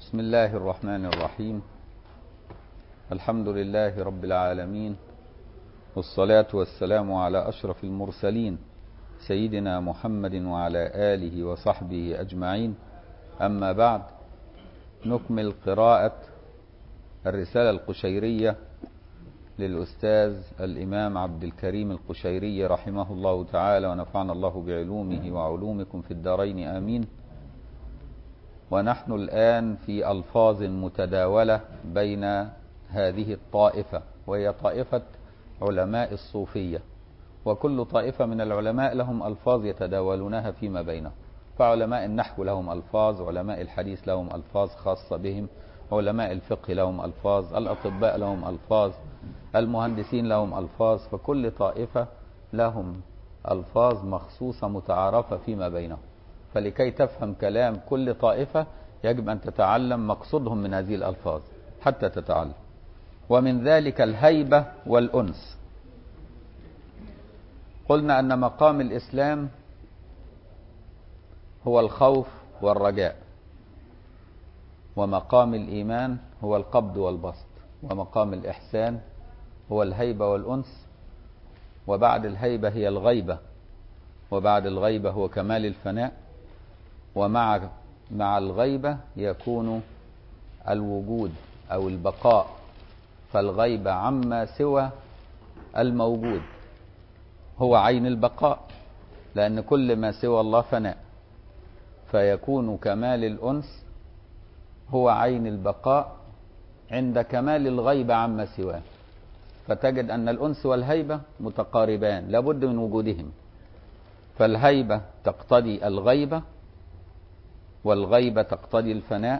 بسم الله الرحمن الرحيم الحمد لله رب العالمين والصلاة والسلام على أشرف المرسلين سيدنا محمد وعلى آله وصحبه أجمعين أما بعد نكمل قراءة الرسالة القشيرية للأستاذ الإمام عبد الكريم القشيري رحمه الله تعالى ونفعنا الله بعلومه وعلومكم في الدارين آمين ونحن الآن في ألفاظ متداولة بين هذه الطائفة وهي طائفة علماء الصوفية وكل طائفة من العلماء لهم ألفاظ يتداولونها فيما بينهم فعلماء النحو لهم ألفاظ علماء الحديث لهم ألفاظ خاصة بهم علماء الفقه لهم ألفاظ الأطباء لهم ألفاظ المهندسين لهم ألفاظ فكل طائفة لهم ألفاظ مخصوصة متعارفة فيما بينهم فلكي تفهم كلام كل طائفة يجب أن تتعلم مقصودهم من هذه الألفاظ حتى تتعلم ومن ذلك الهيبة والأنس قلنا أن مقام الإسلام هو الخوف والرجاء ومقام الإيمان هو القبض والبسط ومقام الإحسان هو الهيبة والأنس وبعد الهيبة هي الغيبة وبعد الغيبة هو كمال الفناء ومع مع الغيبة يكون الوجود أو البقاء فالغيبة عما سوى الموجود هو عين البقاء لأن كل ما سوى الله فناء فيكون كمال الأنس هو عين البقاء عند كمال الغيبة عما سواه فتجد أن الأنس والهيبة متقاربان لابد من وجودهم فالهيبة تقتضي الغيبة والغيبة تقتضي الفناء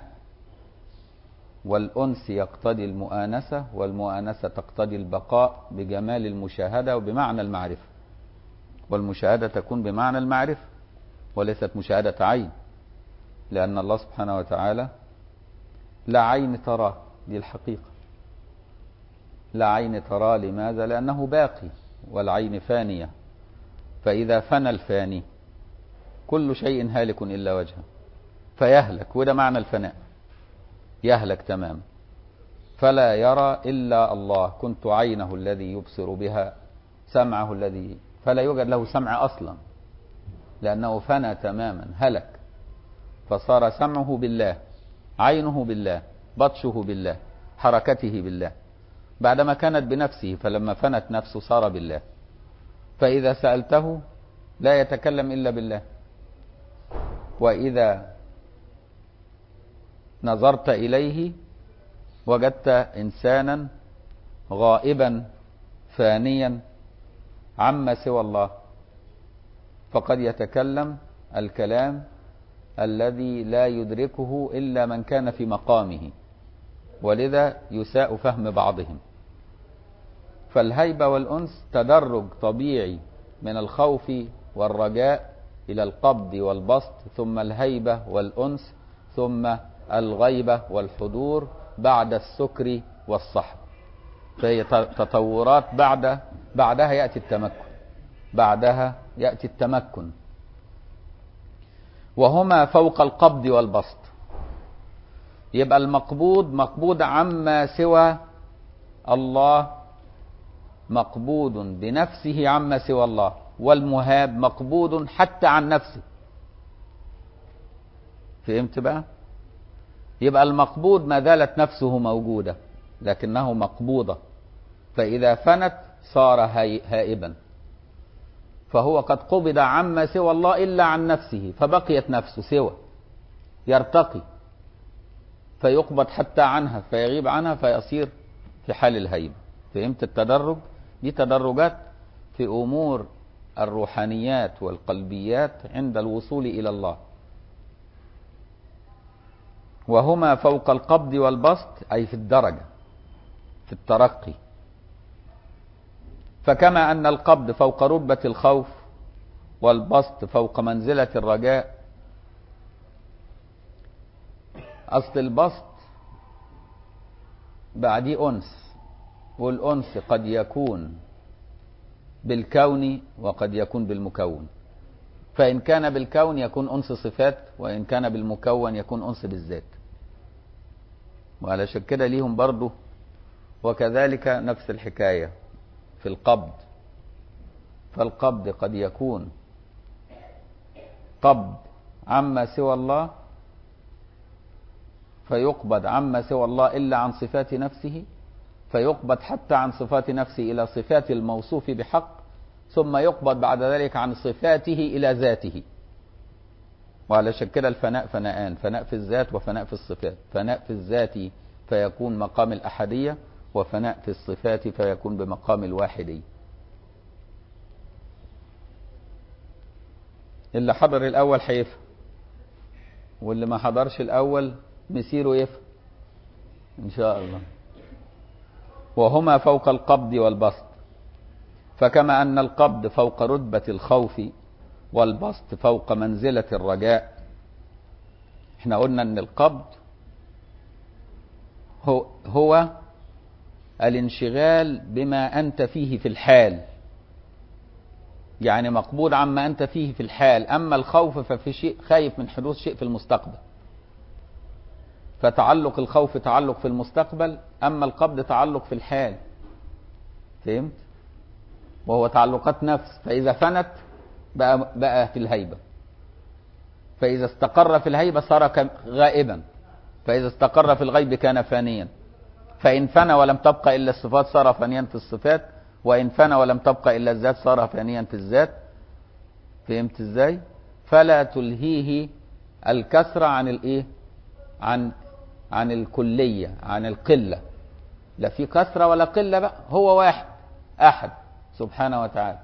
والأنس يقتضي المؤانسة والمؤانسة تقتضي البقاء بجمال المشاهدة وبمعنى المعرفة والمشاهدة تكون بمعنى المعرفة وليست مشاهدة عين لأن الله سبحانه وتعالى لا عين تراه دي الحقيقة لا عين تراه لماذا لأنه باقي والعين فانية فإذا فنى الفاني كل شيء هالك إلا وجهه فيهلك وده معنى الفناء يهلك تماما فلا يرى إلا الله كنت عينه الذي يبصر بها سمعه الذي فلا يوجد له سمع أصلا لأنه فنى تماما هلك فصار سمعه بالله عينه بالله بطشه بالله حركته بالله بعدما كانت بنفسه فلما فنت نفسه صار بالله فإذا سألته لا يتكلم إلا بالله وإذا نظرت إليه وجدت إنسانا غائبا فانيا عما سوى الله فقد يتكلم الكلام الذي لا يدركه إلا من كان في مقامه ولذا يساء فهم بعضهم فالهيبة والأنس تدرج طبيعي من الخوف والرجاء إلى القبض والبسط ثم الهيبة والأنس ثم الغيبة والحضور بعد السكر والصحب فهي تطورات بعد بعدها يأتي التمكن بعدها يأتي التمكن وهما فوق القبض والبسط يبقى المقبوض مقبوض عما سوى الله مقبوض بنفسه عما سوى الله والمهاب مقبوض حتى عن نفسه فهمت بقى يبقى المقبوض ما زالت نفسه موجودة لكنه مقبوضة فإذا فنت صار هائبا فهو قد قبض عما سوى الله إلا عن نفسه فبقيت نفسه سوى يرتقي فيقبض حتى عنها فيغيب عنها فيصير في حال الهيبة فهمت التدرج دي تدرجات في أمور الروحانيات والقلبيات عند الوصول إلى الله وهما فوق القبض والبسط أي في الدرجة في الترقي فكما أن القبض فوق رتبة الخوف والبسط فوق منزلة الرجاء أصل البسط بعديه أنس والأنس قد يكون بالكون وقد يكون بالمكون فإن كان بالكون يكون أنس صفات وإن كان بالمكون يكون أنس بالذات وعلشان كده ليهم برضه وكذلك نفس الحكاية في القبض فالقبض قد يكون قبض عما سوى الله فيقبض عما سوى الله إلا عن صفات نفسه فيقبض حتى عن صفات نفسه إلى صفات الموصوف بحق ثم يقبض بعد ذلك عن صفاته إلى ذاته وعلشان كده الفناء فناءان فناء في الذات وفناء في الصفات فناء في الذات فيكون مقام الأحدية وفناء في الصفات فيكون بمقام الواحدية اللي حضر الأول هيفهم واللي ما حضرش الأول مسيره يفهم إن شاء الله وهما فوق القبض والبسط فكما أن القبض فوق رتبة الخوف والبسط فوق منزلة الرجاء احنا قلنا ان القبض هو, هو الانشغال بما أنت فيه في الحال يعني مقبوض عما أنت فيه في الحال أما الخوف ففي شيء خايف من حدوث شيء في المستقبل فتعلق الخوف تعلق في المستقبل أما القبض تعلق في الحال فهمت وهو تعلقات نفس فإذا فنت بقى, بقى في الهيبة فإذا استقر في الهيبة صار غائبا فإذا استقر في الغيب كان فانيا فإن فنى ولم تبقى إلا الصفات صار فانيا في الصفات وإن فنى ولم تبقى إلا الذات صار فانيا في الذات فهمت ازاي فلا تلهيه الكسرة عن الايه عن عن الكلية عن القلة لا في كسرة ولا قلة بقى هو واحد أحد سبحانه وتعالى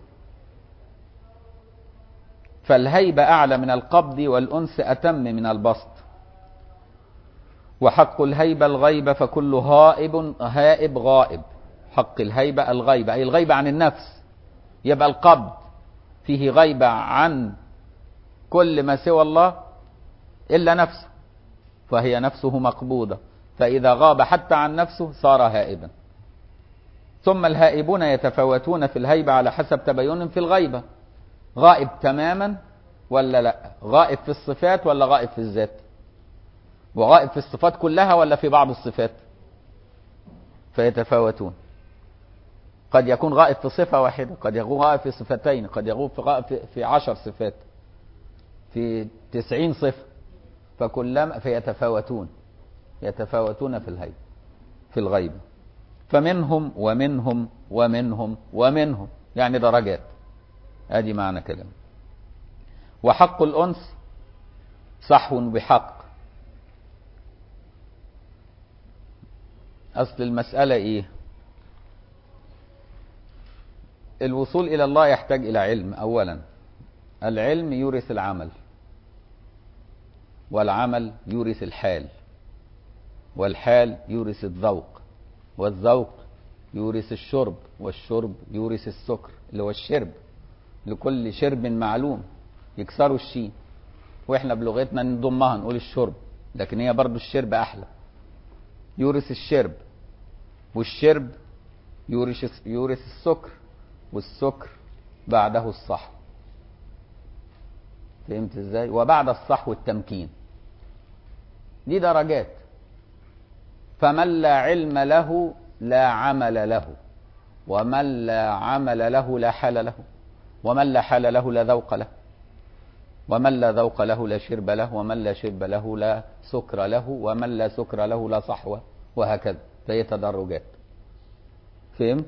فالهيبة أعلى من القبض والأنس أتم من البسط وحق الهيبة الغيبة فكل هائب هائب غائب حق الهيبة الغيبة أي الغيبة عن النفس يبقى القبض فيه غيبة عن كل ما سوى الله إلا نفسه فهي نفسه مقبوضة فإذا غاب حتى عن نفسه صار هائبا ثم الهائبون يتفاوتون في الهيبة على حسب تبين في الغيبة غائب تماما ولا لا غائب في الصفات ولا غائب في الذات وغائب في الصفات كلها ولا في بعض الصفات فيتفاوتون قد يكون غائب في صفة واحدة قد يكون غائب في صفتين قد يكون في غائب في عشر صفات في تسعين صفة فكلما فيتفاوتون يتفاوتون في الهيبة في الغيبة فمنهم ومنهم ومنهم ومنهم يعني درجات ادي معنى كلام وحق الانس صحو بحق اصل المسألة ايه الوصول الى الله يحتاج الى علم اولا العلم يورث العمل والعمل يورث الحال والحال يورث الذوق والذوق يورث الشرب والشرب يورث السكر اللي هو الشرب لكل شرب معلوم يكسروا الشين واحنا بلغتنا نضمها نقول الشرب لكن هي برضو الشرب احلى يورث الشرب والشرب يورث يورث السكر والسكر بعده الصحو فهمت ازاي وبعد الصحو التمكين دي درجات فمن لا علم له لا عمل له ومن لا عمل له لا حال له ومن لا حال له لا ذوق له ومن لا ذوق له لا شرب له ومن لا شرب له لا سكر له ومن لا سكر له لا صحوة وهكذا فهي تدرجات فهمت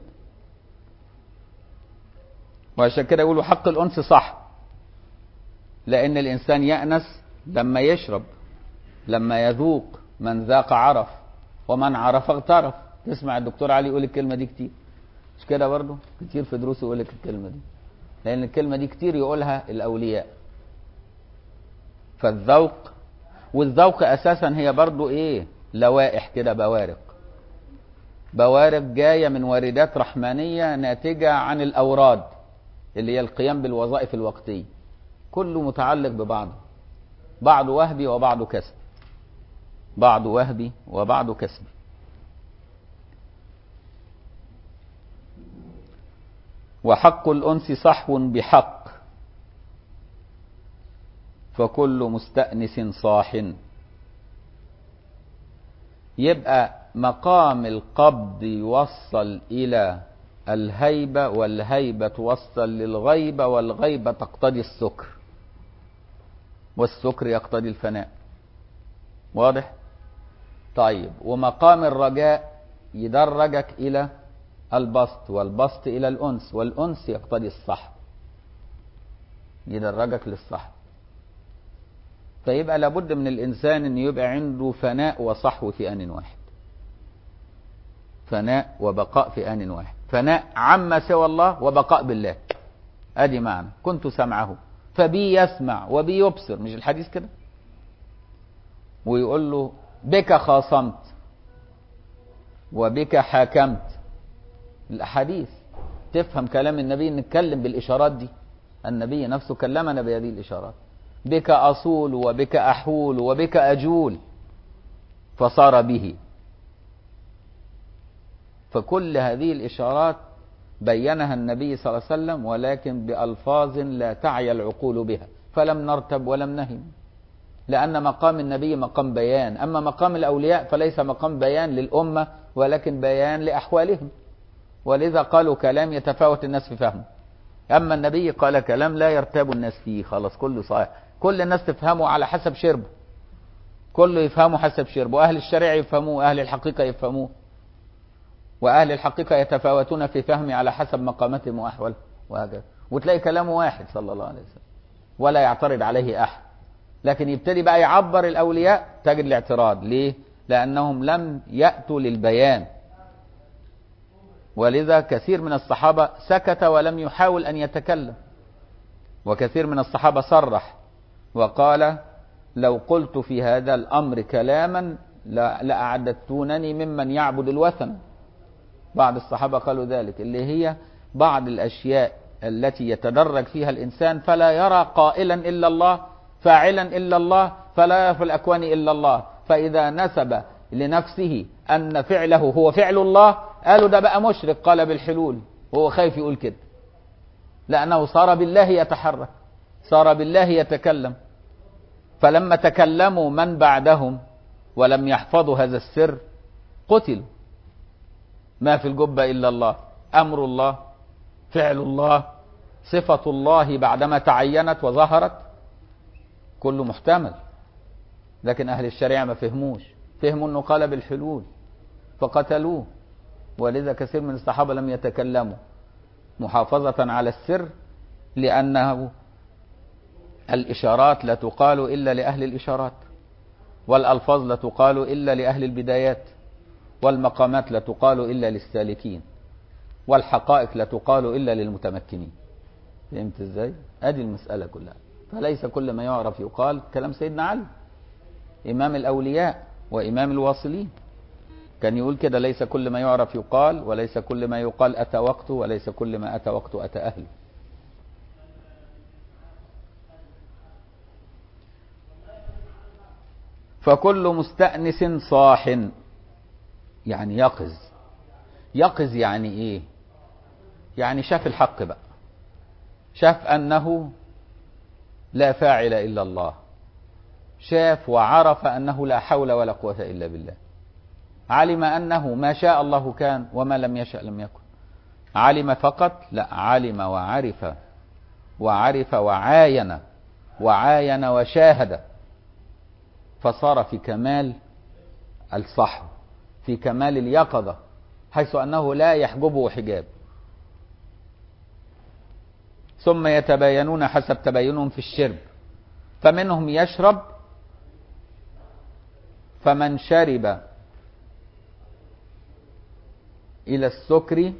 وعشان كده يقولوا حق الأنس صح لأن الإنسان يأنس لما يشرب لما يذوق من ذاق عرف ومن عرف اغترف تسمع الدكتور علي يقول الكلمة دي كتير مش كده برضه كتير في دروسه يقول لك الكلمة دي لأن الكلمة دي كتير يقولها الأولياء فالذوق والذوق أساسا هي برضه إيه لوائح كده بوارق بوارق جاية من واردات رحمانية ناتجة عن الأوراد اللي هي القيام بالوظائف الوقتية كله متعلق ببعضه بعض وهبي وبعض كسب بعض وهبي وبعض كسب وحق الأنس صحو بحق فكل مستأنس صاح يبقى مقام القبض يوصل إلى الهيبة والهيبة توصل للغيبة والغيبة تقتضي السكر والسكر يقتضي الفناء واضح طيب ومقام الرجاء يدرجك إلى البسط والبسط إلى الأنس والأنس يقتضي الصحب يدرجك للصحب فيبقى لابد من الإنسان أن يبقى عنده فناء وصحو في آن واحد فناء وبقاء في آن واحد فناء عما سوى الله وبقاء بالله ادي معنى كنت سمعه فبي يسمع وبي يبصر مش الحديث كده ويقول له بك خاصمت وبك حاكمت الاحاديث تفهم كلام النبي نتكلم بالاشارات دي النبي نفسه كلمنا بهذه الاشارات بك اصول وبك احول وبك اجول فصار به فكل هذه الإشارات بينها النبي صلى الله عليه وسلم ولكن بألفاظ لا تعي العقول بها فلم نرتب ولم نهم لأن مقام النبي مقام بيان أما مقام الأولياء فليس مقام بيان للأمة ولكن بيان لأحوالهم ولذا قالوا كلام يتفاوت الناس في فهمه أما النبي قال كلام لا يرتاب الناس فيه خلاص كله صحيح كل الناس تفهمه على حسب شربه كله يفهمه حسب شربه أهل الشريعة يفهموه أهل الحقيقة يفهموه وأهل الحقيقة يتفاوتون في فهمه على حسب مقاماتهم وأحوالهم وهكذا وتلاقي كلامه واحد صلى الله عليه وسلم ولا يعترض عليه أحد لكن يبتدي بقى يعبر الأولياء تجد الاعتراض ليه؟ لأنهم لم يأتوا للبيان ولذا كثير من الصحابة سكت ولم يحاول أن يتكلم وكثير من الصحابة صرح وقال لو قلت في هذا الأمر كلاما لأعددتونني ممن يعبد الوثن بعض الصحابة قالوا ذلك اللي هي بعض الأشياء التي يتدرج فيها الإنسان فلا يرى قائلا إلا الله فاعلا إلا الله فلا يرى في الأكوان إلا الله فإذا نسب لنفسه أن فعله هو فعل الله قالوا ده بقى مشرك قال بالحلول وهو خايف يقول كده لأنه صار بالله يتحرك صار بالله يتكلم فلما تكلموا من بعدهم ولم يحفظوا هذا السر قتلوا ما في الجبة إلا الله أمر الله فعل الله صفة الله بعدما تعينت وظهرت كله محتمل لكن أهل الشريعة ما فهموش فهموا أنه قال بالحلول فقتلوه ولذا كثير من الصحابة لم يتكلموا محافظة على السر لأنه الإشارات لا تقال إلا لأهل الإشارات والألفاظ لا تقال إلا لأهل البدايات والمقامات لا تقال إلا للسالكين والحقائق لا تقال إلا للمتمكنين فهمت ازاي؟ ادي المسألة كلها فليس كل ما يعرف يقال كلام سيدنا علي إمام الأولياء وإمام الواصلين كان يقول كده ليس كل ما يعرف يقال وليس كل ما يقال أتى وقته وليس كل ما أتى وقته أتى أهله فكل مستأنس صاح يعني يقظ يقظ يعني ايه يعني شاف الحق بقى شاف انه لا فاعل الا الله شاف وعرف انه لا حول ولا قوه الا بالله علم انه ما شاء الله كان وما لم يشأ لم يكن علم فقط لا علم وعرف وعرف وعاين وعاين وشاهد فصار في كمال الصحو في كمال اليقظة حيث أنه لا يحجبه حجاب ثم يتباينون حسب تباينهم في الشرب فمنهم يشرب فمن شرب إلى السكر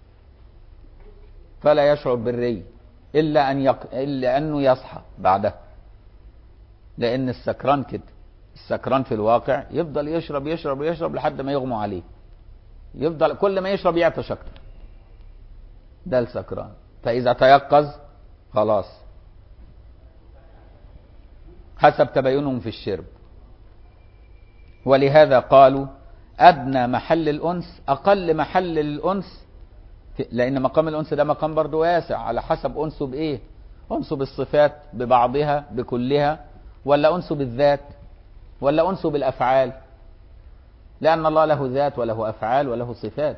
فلا يشعر بالري إلا أن يق... إلا أنه يصحى بعده لأن السكران كده السكران في الواقع يفضل يشرب يشرب يشرب لحد ما يغمى عليه يفضل كل ما يشرب يعطش اكتر ده السكران فاذا تيقظ خلاص حسب تباينهم في الشرب ولهذا قالوا ادنى محل الانس اقل محل الانس لان مقام الانس ده مقام برضه واسع على حسب انسه بايه انسه بالصفات ببعضها بكلها ولا انسه بالذات ولا انسه بالافعال لأن الله له ذات وله أفعال وله صفات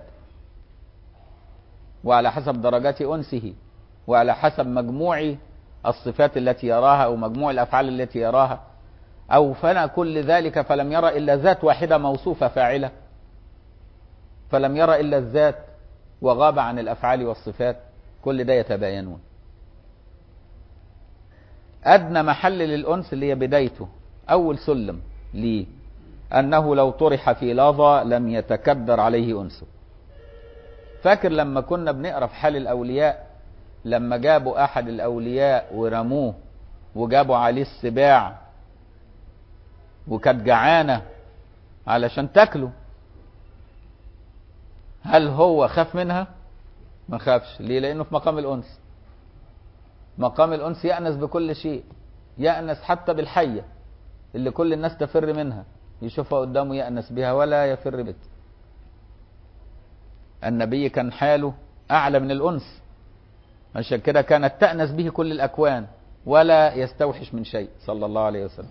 وعلى حسب درجات أنسه وعلى حسب مجموع الصفات التي يراها أو مجموع الأفعال التي يراها أو فنى كل ذلك فلم يرى إلا ذات واحدة موصوفة فاعلة فلم يرى إلا الذات وغاب عن الأفعال والصفات كل ده يتباينون أدنى محل للأنس اللي هي بدايته أول سلم ليه أنه لو طرح في لظى لم يتكدر عليه أنسه فاكر لما كنا بنقرا في حال الأولياء لما جابوا أحد الأولياء ورموه وجابوا عليه السباع وكانت جعانة علشان تاكله هل هو خاف منها ما خافش ليه لأنه في مقام الأنس مقام الأنس يأنس بكل شيء يأنس حتى بالحية اللي كل الناس تفر منها يشوفها قدامه يأنس بها ولا يفر بك النبي كان حاله أعلى من الأنس عشان كده كانت تأنس به كل الأكوان ولا يستوحش من شيء صلى الله عليه وسلم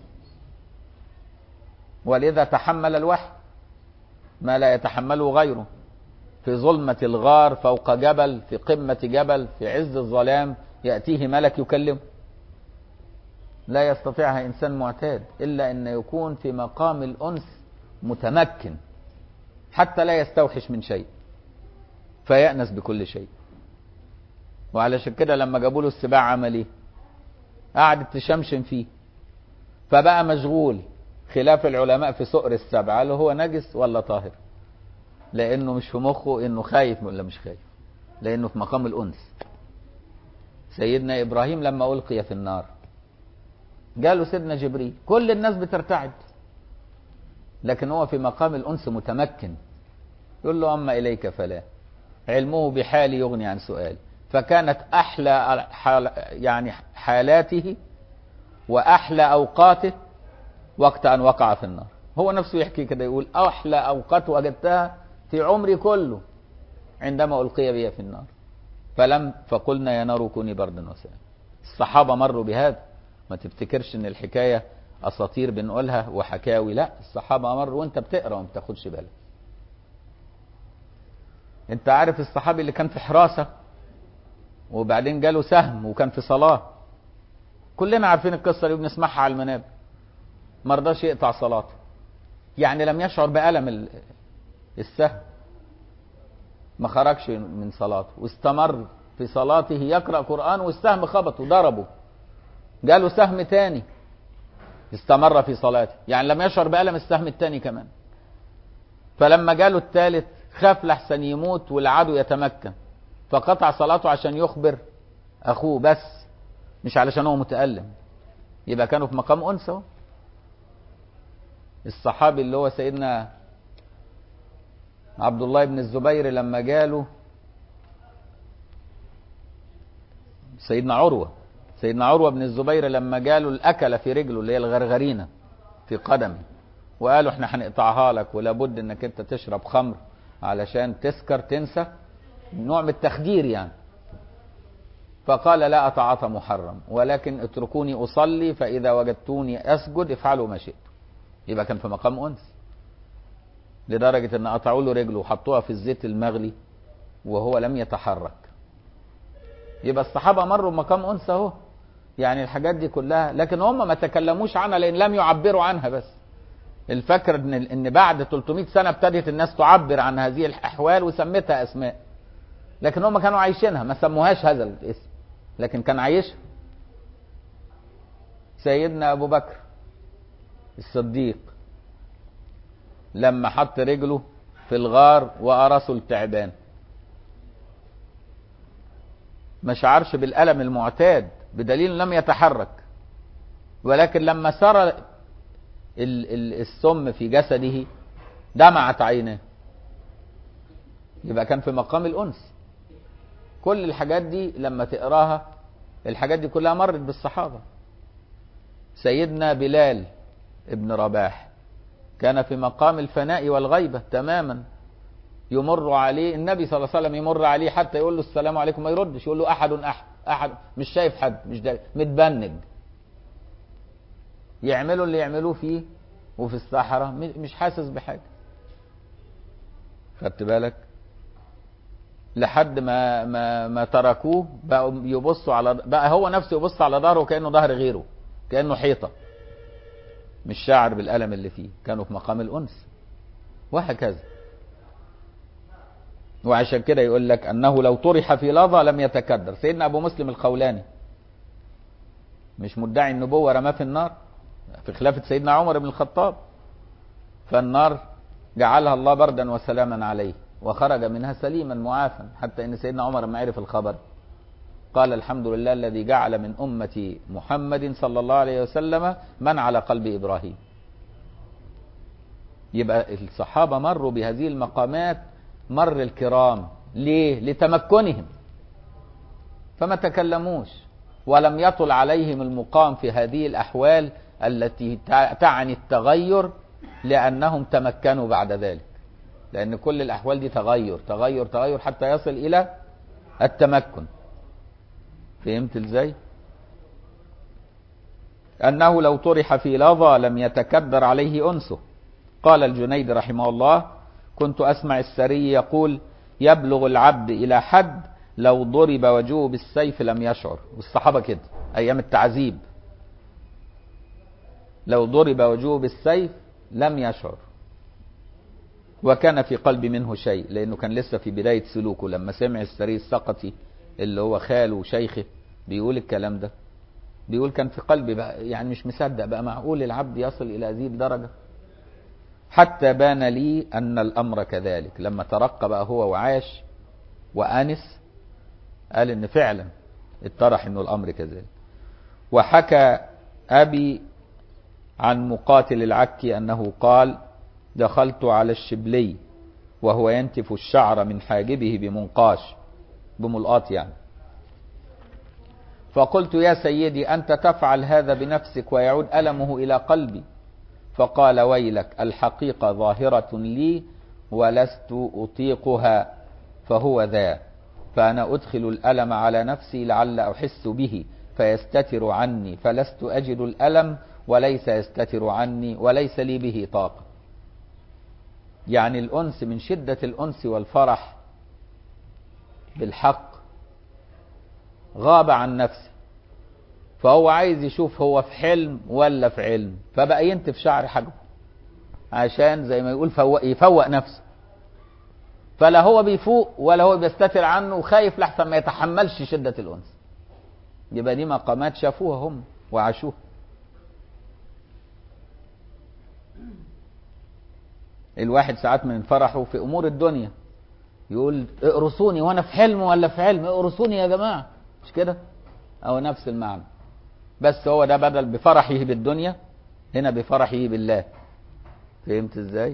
ولذا تحمل الوحي ما لا يتحمله غيره في ظلمة الغار فوق جبل في قمة جبل في عز الظلام يأتيه ملك يكلمه لا يستطيعها إنسان معتاد إلا أن يكون في مقام الأنس متمكن حتى لا يستوحش من شيء فيأنس بكل شيء وعلشان كده لما جابوا له السباع عمل ايه؟ قعدت تشمشم فيه فبقى مشغول خلاف العلماء في سؤر السبع هل هو نجس ولا طاهر لانه مش في مخه انه خايف ولا مش خايف لانه في مقام الانس سيدنا ابراهيم لما القي في النار جاله سيدنا جبريل كل الناس بترتعد لكن هو في مقام الانس متمكن يقول له اما اليك فلا علمه بحالي يغني عن سؤالي فكانت احلى حال يعني حالاته واحلى اوقاته وقت ان وقع في النار هو نفسه يحكي كده يقول احلى اوقات وجدتها في عمري كله عندما القي بي في النار فلم فقلنا يا نار كوني بردا وسلاما الصحابه مروا بهذا ما تفتكرش ان الحكايه اساطير بنقولها وحكاوي لا الصحابه مروا وانت بتقرا وما بتاخدش بالك انت عارف الصحابي اللي كان في حراسه وبعدين جاله سهم وكان في صلاه كلنا عارفين القصه اللي بنسمعها على المنابر ما رضاش يقطع صلاته يعني لم يشعر بألم السهم ما خرجش من صلاته واستمر في صلاته يقرأ قرآن والسهم خبطه ضربه جاله سهم تاني استمر في صلاته يعني لم يشعر بألم السهم التاني كمان فلما جاله الثالث خاف لحسن يموت والعدو يتمكن فقطع صلاته عشان يخبر أخوه بس مش علشان هو متألم يبقى كانوا في مقام أنثى اهو الصحابي اللي هو سيدنا عبد الله بن الزبير لما جاله سيدنا عروة سيدنا عروة بن الزبير لما جاله الأكلة في رجله اللي هي الغرغرينة في قدمه وقالوا احنا هنقطعها لك ولابد انك انت تشرب خمر علشان تسكر تنسى نوع من التخدير يعني فقال لا أتعاطى محرم ولكن اتركوني أصلي فإذا وجدتوني أسجد افعلوا ما شئتم يبقى كان في مقام أنس لدرجة أن قطعوا له رجله وحطوها في الزيت المغلي وهو لم يتحرك يبقى الصحابة مروا بمقام أنس أهو يعني الحاجات دي كلها لكن هم ما تكلموش عنها لأن لم يعبروا عنها بس الفكر ان ان بعد 300 سنه ابتدت الناس تعبر عن هذه الاحوال وسمتها اسماء لكن هم كانوا عايشينها ما سموهاش هذا الاسم لكن كان عايشها سيدنا ابو بكر الصديق لما حط رجله في الغار وقرصه التعبان ما شعرش بالألم المعتاد بدليل لم يتحرك ولكن لما سرى السم في جسده دمعت عيناه يبقى كان في مقام الأنس كل الحاجات دي لما تقراها الحاجات دي كلها مرت بالصحابة سيدنا بلال ابن رباح كان في مقام الفناء والغيبة تماما يمر عليه النبي صلى الله عليه وسلم يمر عليه حتى يقول له السلام عليكم ما يردش يقول له أحد أحد أحد مش شايف حد مش داري متبنج يعملوا اللي يعملوه فيه وفي الصحراء مش حاسس بحاجة خدت بالك لحد ما ما ما تركوه بقوا يبصوا على بقى هو نفسه يبص على ظهره كانه ظهر غيره كانه حيطه مش شاعر بالالم اللي فيه كانوا في مقام الانس وهكذا وعشان كده يقول لك انه لو طرح في لظى لم يتكدر سيدنا ابو مسلم الخولاني مش مدعي النبوه رماه في النار في خلافه سيدنا عمر بن الخطاب فالنار جعلها الله بردا وسلاما عليه وخرج منها سليما معافا حتى ان سيدنا عمر لما عرف الخبر قال الحمد لله الذي جعل من امه محمد صلى الله عليه وسلم من على قلب ابراهيم يبقى الصحابه مروا بهذه المقامات مر الكرام ليه لتمكنهم فما تكلموش ولم يطل عليهم المقام في هذه الاحوال التي تعني التغير لانهم تمكنوا بعد ذلك لان كل الاحوال دي تغير تغير تغير حتى يصل الى التمكن فهمت ازاي انه لو طرح في لظى لم يتكدر عليه انسه قال الجنيد رحمه الله كنت اسمع السري يقول يبلغ العبد الى حد لو ضرب وجهه بالسيف لم يشعر والصحابه كده ايام التعذيب لو ضرب وجهه بالسيف لم يشعر وكان في قلبي منه شيء لانه كان لسه في بدايه سلوكه لما سمع السري السقطي اللي هو خاله وشيخه بيقول الكلام ده بيقول كان في قلبي بقى يعني مش مصدق بقى معقول العبد يصل الى هذه الدرجه حتى بان لي ان الامر كذلك لما ترقى بقى هو وعاش وانس قال ان فعلا اتضح انه الامر كذلك وحكى ابي عن مقاتل العكي انه قال دخلت على الشبلي وهو ينتف الشعر من حاجبه بمنقاش بملقاط يعني فقلت يا سيدي انت تفعل هذا بنفسك ويعود المه الى قلبي فقال ويلك الحقيقه ظاهره لي ولست اطيقها فهو ذا فانا ادخل الالم على نفسي لعل احس به فيستتر عني فلست اجد الالم وليس يستتر عني وليس لي به طاقه يعني الانس من شده الانس والفرح بالحق غاب عن نفسه فهو عايز يشوف هو في حلم ولا في علم فبقى ينتف شعر حجمه عشان زي ما يقول فوق يفوق نفسه فلا هو بيفوق ولا هو بيستتر عنه وخايف لحسن ما يتحملش شدة الأنس يبقى دي مقامات شافوها هم وعاشوها الواحد ساعات من فرحه في أمور الدنيا يقول اقرصوني وانا في حلم ولا في علم اقرصوني يا جماعة مش كده او نفس المعنى بس هو ده بدل بفرحه بالدنيا هنا بفرحه بالله فهمت ازاي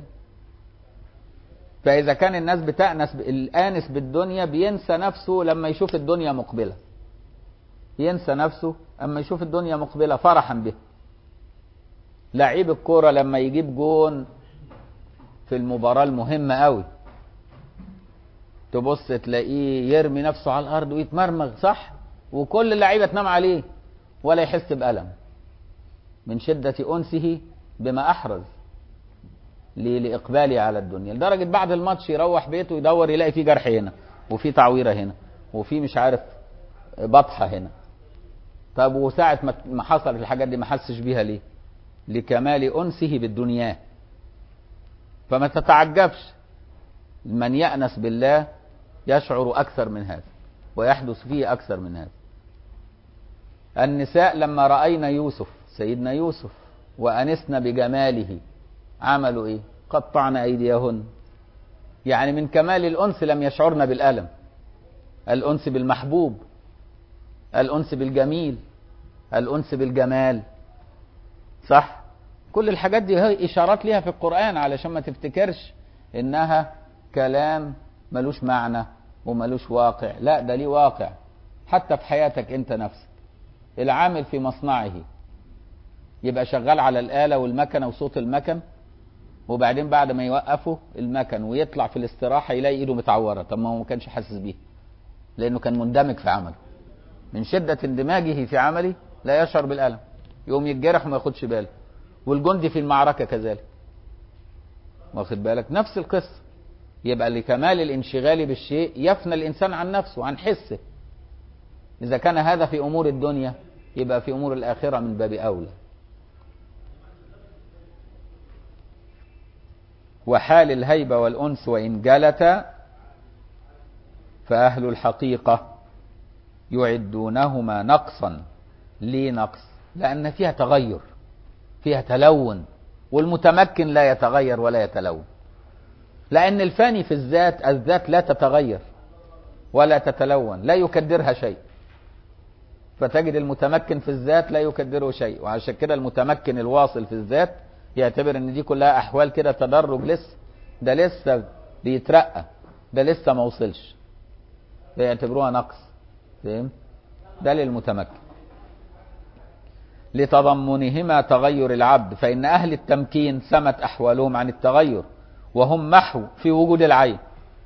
فاذا كان الناس بتأنس الانس بالدنيا بينسى نفسه لما يشوف الدنيا مقبلة ينسى نفسه اما يشوف الدنيا مقبلة فرحا به لعيب الكورة لما يجيب جون في المباراة المهمة قوي تبص تلاقيه يرمي نفسه على الارض ويتمرمغ صح وكل اللعيبه تنام عليه ولا يحس بألم من شدة أنسه بما أحرز لإقباله على الدنيا لدرجة بعد الماتش يروح بيته يدور يلاقي فيه جرح هنا وفي تعويرة هنا وفي مش عارف بطحة هنا طب وساعة ما حصلت الحاجات دي ما حسش بيها ليه لكمال أنسه بالدنيا فما تتعجبش من يأنس بالله يشعر أكثر من هذا ويحدث فيه أكثر من هذا النساء لما رأينا يوسف سيدنا يوسف وأنسنا بجماله عملوا إيه قطعن أيديهن يعني من كمال الأنس لم يشعرن بالألم الأنس بالمحبوب الأنس بالجميل الأنس بالجمال صح كل الحاجات دي هي إشارات ليها في القرآن علشان ما تفتكرش إنها كلام ملوش معنى وملوش واقع لا ده ليه واقع حتى في حياتك انت نفسك العامل في مصنعه يبقى شغال على الآلة والمكنة وصوت المكن وبعدين بعد ما يوقفوا المكن ويطلع في الاستراحة يلاقي ايده متعورة طب ما هو ما كانش حاسس بيها لأنه كان مندمج في عمله من شدة اندماجه في عمله لا يشعر بالألم يقوم يتجرح وما ياخدش باله والجندي في المعركة كذلك واخد بالك نفس القصة يبقى لكمال الانشغال بالشيء يفنى الإنسان عن نفسه عن حسه إذا كان هذا في أمور الدنيا يبقى في أمور الآخرة من باب أولى وحال الهيبة والأنس وإن جلتا فأهل الحقيقة يعدونهما نقصا ليه نقص لأن فيها تغير فيها تلون والمتمكن لا يتغير ولا يتلون لأن الفاني في الذات الذات لا تتغير ولا تتلون لا يكدرها شيء فتجد المتمكن في الذات لا يكدره شيء وعشان كده المتمكن الواصل في الذات يعتبر ان دي كلها احوال كده تدرج لسه ده لسه بيترقى ده لسه ما وصلش ده يعتبروها نقص فاهم ده للمتمكن لتضمنهما تغير العبد فإن أهل التمكين سمت أحوالهم عن التغير وهم محو في وجود العين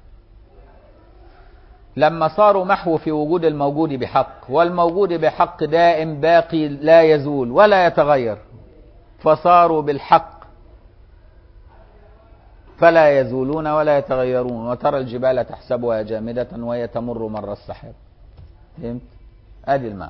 لما صاروا محو في وجود الموجود بحق والموجود بحق دائم باقي لا يزول ولا يتغير فصاروا بالحق فلا يزولون ولا يتغيرون وترى الجبال تحسبها جامدة وهي تمر مر السحاب فهمت؟ ادي المعنى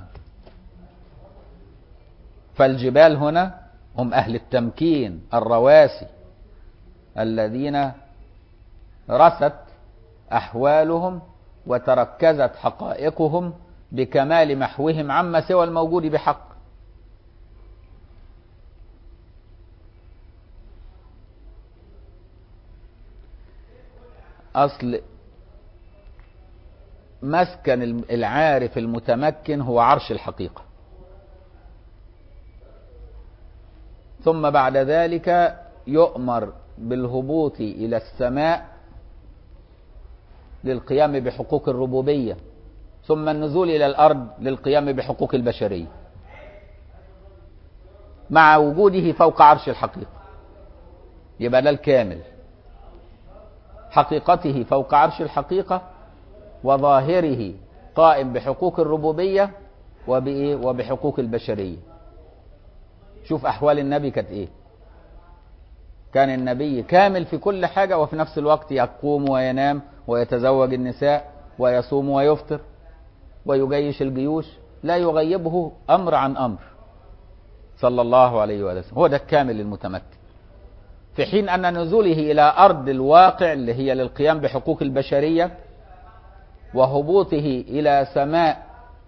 فالجبال هنا هم أهل التمكين الرواسي الذين رست أحوالهم وتركزت حقائقهم بكمال محوهم عما سوى الموجود بحق أصل مسكن العارف المتمكن هو عرش الحقيقة ثم بعد ذلك يؤمر بالهبوط إلى السماء للقيام بحقوق الربوبية ثم النزول إلى الأرض للقيام بحقوق البشرية مع وجوده فوق عرش الحقيقة يبقى ده الكامل حقيقته فوق عرش الحقيقة وظاهره قائم بحقوق الربوبية وبإيه وبحقوق البشرية شوف أحوال النبي كانت إيه كان النبي كامل في كل حاجة وفي نفس الوقت يقوم وينام ويتزوج النساء ويصوم ويفطر ويجيش الجيوش لا يغيبه أمر عن أمر صلى الله عليه وسلم هو ده الكامل المتمكن في حين أن نزوله إلى أرض الواقع اللي هي للقيام بحقوق البشرية وهبوطه إلى سماء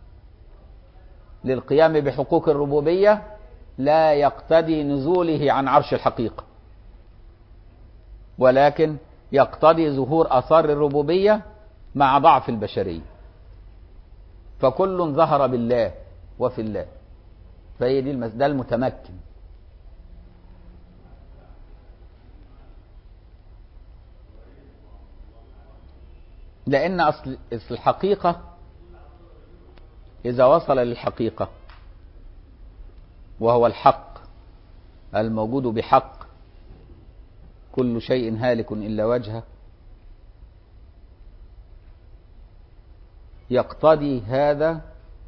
للقيام بحقوق الربوبية لا يقتضي نزوله عن عرش الحقيقة ولكن يقتضي ظهور أثار الربوبية مع ضعف البشرية فكل ظهر بالله وفي الله فهي دي المس... ده المتمكن لأن أصل الحقيقة إذا وصل للحقيقة وهو الحق الموجود بحق كل شيء هالك إلا وجهه يقتضي هذا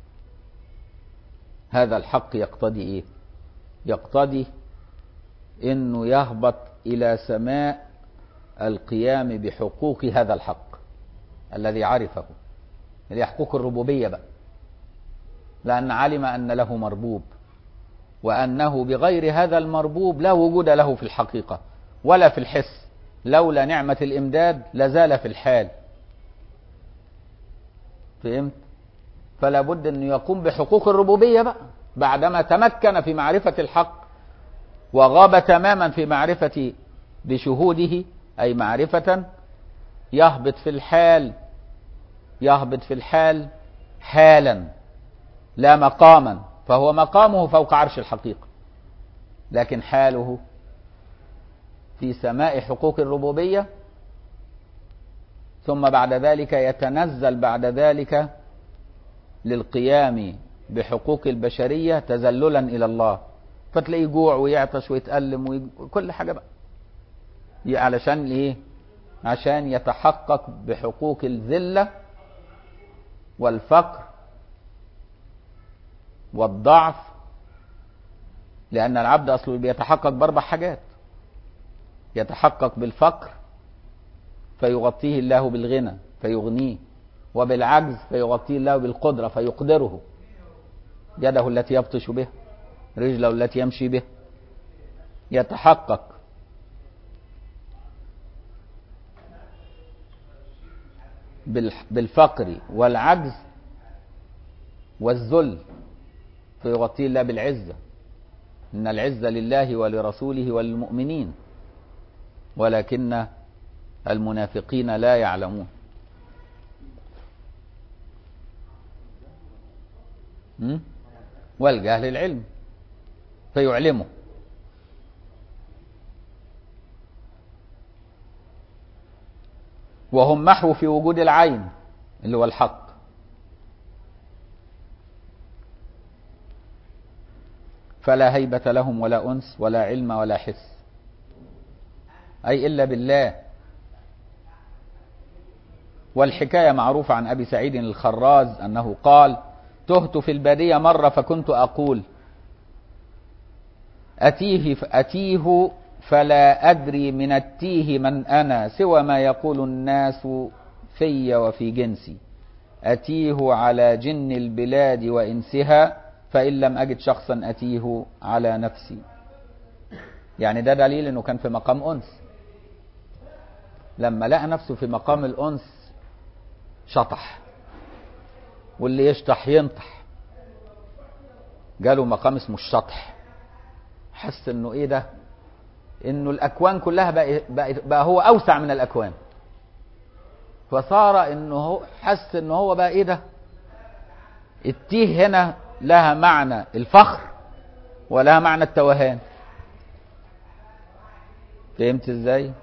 هذا الحق يقتضي ايه يقتضي انه يهبط الى سماء القيام بحقوق هذا الحق الذي عرفه اللي حقوق الربوبيه بقى لان علم ان له مربوب وانه بغير هذا المربوب لا وجود له في الحقيقه ولا في الحس لولا نعمه الامداد لزال في الحال فهمت فلا بد انه يقوم بحقوق الربوبيه بقى بعدما تمكن في معرفه الحق وغاب تماما في معرفه بشهوده اي معرفه يهبط في الحال يهبط في الحال حالا لا مقاما فهو مقامه فوق عرش الحقيقه لكن حاله في سماء حقوق الربوبيه ثم بعد ذلك يتنزل بعد ذلك للقيام بحقوق البشرية تذللا إلى الله فتلاقيه جوع ويعطش ويتألم وكل حاجة بقى علشان إيه عشان يتحقق بحقوق الذلة والفقر والضعف لأن العبد أصله بيتحقق بأربع حاجات يتحقق بالفقر فيغطيه الله بالغنى فيغنيه وبالعجز فيغطيه الله بالقدرة فيقدره يده التي يبطش بها رجله التي يمشي بها يتحقق بالفقر والعجز والذل فيغطيه الله بالعزة إن العزة لله ولرسوله وللمؤمنين ولكن المنافقين لا يعلمون والجهل العلم فيعلمه وهم محو في وجود العين اللي هو الحق فلا هيبة لهم ولا أنس ولا علم ولا حس أي إلا بالله والحكاية معروفة عن أبي سعيد الخراز أنه قال تهت في البادية مرة فكنت أقول أتيه أتيه فلا أدري من التيه من أنا سوى ما يقول الناس في وفي جنسي أتيه على جن البلاد وإنسها فإن لم أجد شخصا أتيه على نفسي يعني ده دليل أنه كان في مقام أنس لما لقى نفسه في مقام الأنس شطح واللي يشطح ينطح جاله مقام اسمه الشطح حس انه ايه ده انه الاكوان كلها بقى, بقى, بقى هو اوسع من الاكوان فصار انه هو حس انه هو بقى ايه ده التيه هنا لها معنى الفخر ولها معنى التوهان فهمت ازاي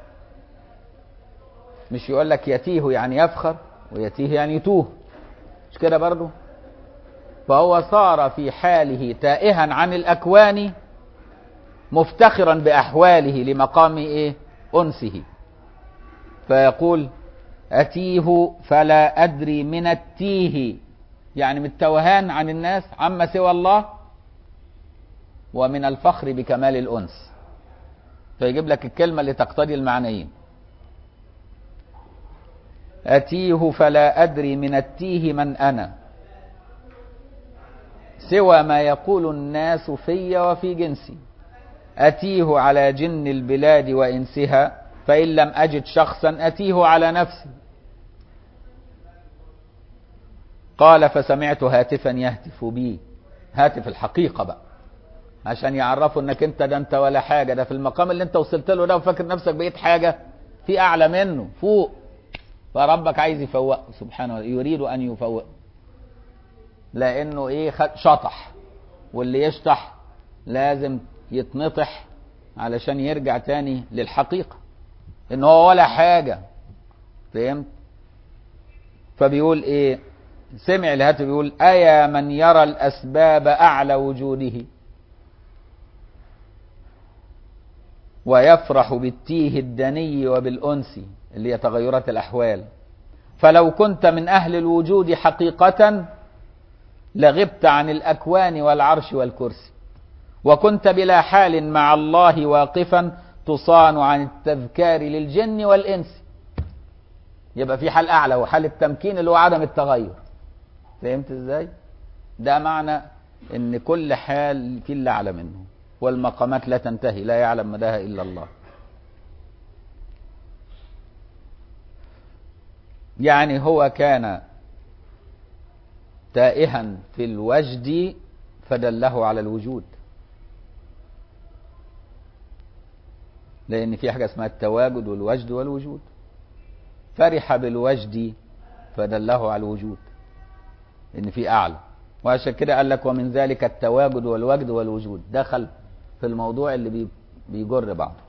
مش يقول لك يتيه يعني يفخر ويتيه يعني يتوه مش كده برضو فهو صار في حاله تائها عن الاكوان مفتخرا باحواله لمقام ايه انسه فيقول اتيه فلا ادري من التيه يعني من التوهان عن الناس عما سوى الله ومن الفخر بكمال الانس فيجيب لك الكلمه اللي تقتضي المعنيين أتيه فلا أدري من التيه من أنا سوى ما يقول الناس في وفي جنسي أتيه على جن البلاد وإنسها فإن لم أجد شخصا أتيه على نفسي قال فسمعت هاتفا يهتف بي هاتف الحقيقة بقى عشان يعرفوا انك انت ده انت ولا حاجة ده في المقام اللي انت وصلت له ده وفاكر نفسك بقيت حاجة في اعلى منه فوق فربك عايز يفوق سبحانه يريد ان يفوق لانه ايه شطح واللي يشطح لازم يتنطح علشان يرجع تاني للحقيقة ان هو ولا حاجة فهمت فبيقول ايه سمع الهاتف بيقول ايا من يرى الاسباب اعلى وجوده ويفرح بالتيه الدني وبالانس اللي هي تغيرات الأحوال فلو كنت من أهل الوجود حقيقة لغبت عن الأكوان والعرش والكرسي وكنت بلا حال مع الله واقفا تصان عن التذكار للجن والإنس يبقى في حال أعلى وحال التمكين اللي هو عدم التغير فهمت إزاي؟ ده معنى إن كل حال في اللي أعلى منه والمقامات لا تنتهي لا يعلم مداها إلا الله يعني هو كان تائها في الوجد فدله على الوجود لأن في حاجة اسمها التواجد والوجد والوجود فرح بالوجد فدله على الوجود إن في أعلى وعشان كده قال لك ومن ذلك التواجد والوجد والوجود دخل في الموضوع اللي بيجر بعضه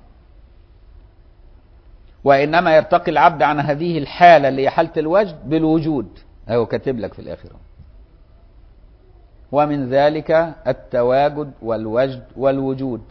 وإنما يرتقي العبد عن هذه الحالة اللي هي حالة الوجد بالوجود أهو كاتب لك في الآخرة ومن ذلك التواجد والوجد والوجود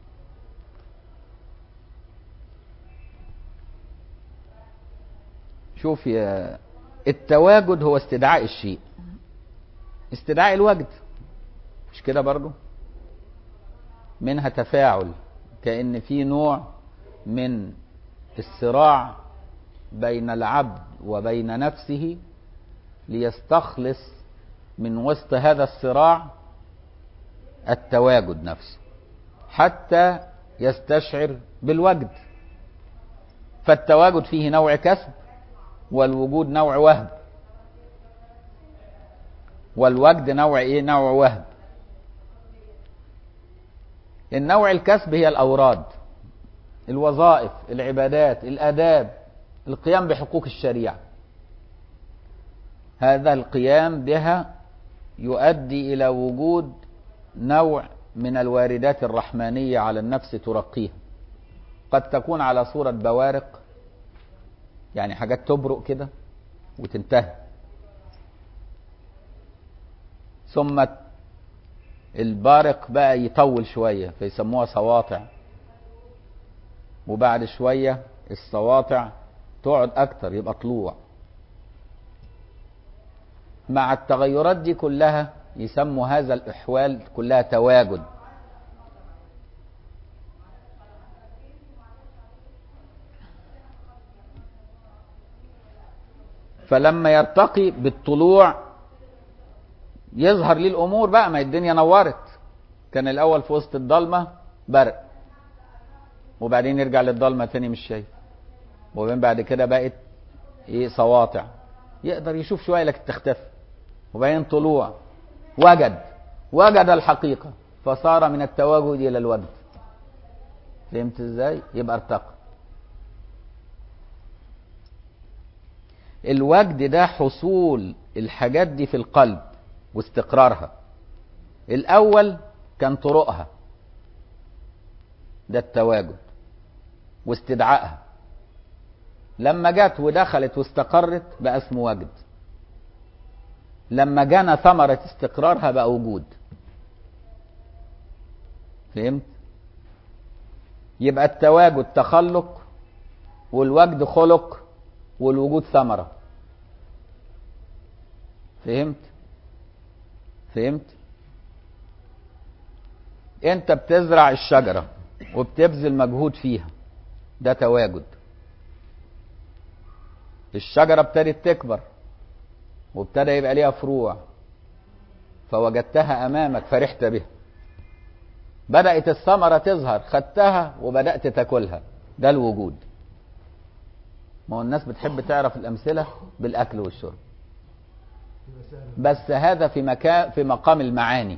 شوف يا التواجد هو استدعاء الشيء استدعاء الوجد مش كده برضو منها تفاعل كأن في نوع من الصراع بين العبد وبين نفسه ليستخلص من وسط هذا الصراع التواجد نفسه حتى يستشعر بالوجد فالتواجد فيه نوع كسب والوجود نوع وهب والوجد نوع ايه نوع وهب النوع الكسب هي الاوراد الوظائف العبادات الاداب القيام بحقوق الشريعه هذا القيام بها يؤدي الى وجود نوع من الواردات الرحمانيه على النفس ترقيها قد تكون على صوره بوارق يعني حاجات تبرق كده وتنتهي ثم البارق بقى يطول شوية فيسموها سواطع وبعد شوية السواطع تقعد أكتر يبقى طلوع مع التغيرات دي كلها يسموا هذا الإحوال كلها تواجد فلما يرتقي بالطلوع يظهر ليه الامور بقى ما الدنيا نورت كان الاول في وسط الضلمه برق وبعدين يرجع للضلمه تاني مش شايف وبعدين بعد كده بقت ايه سواطع يقدر يشوف شويه لكن تختفي وبعدين طلوع وجد وجد الحقيقه فصار من التواجد الى الوجد فهمت ازاي يبقى ارتقى الوجد ده حصول الحاجات دي في القلب واستقرارها الاول كان طرقها ده التواجد واستدعائها لما جت ودخلت واستقرت بقى اسمه وجد لما جانا ثمرة استقرارها بقى وجود فهمت يبقى التواجد تخلق والوجد خلق والوجود ثمرة فهمت فهمت انت بتزرع الشجرة وبتبذل مجهود فيها ده تواجد الشجرة ابتدت تكبر وابتدى يبقى ليها فروع فوجدتها امامك فرحت بها بدأت الثمرة تظهر خدتها وبدأت تاكلها ده الوجود ما هو الناس بتحب تعرف الأمثلة بالأكل والشرب بس هذا في مكان في مقام المعاني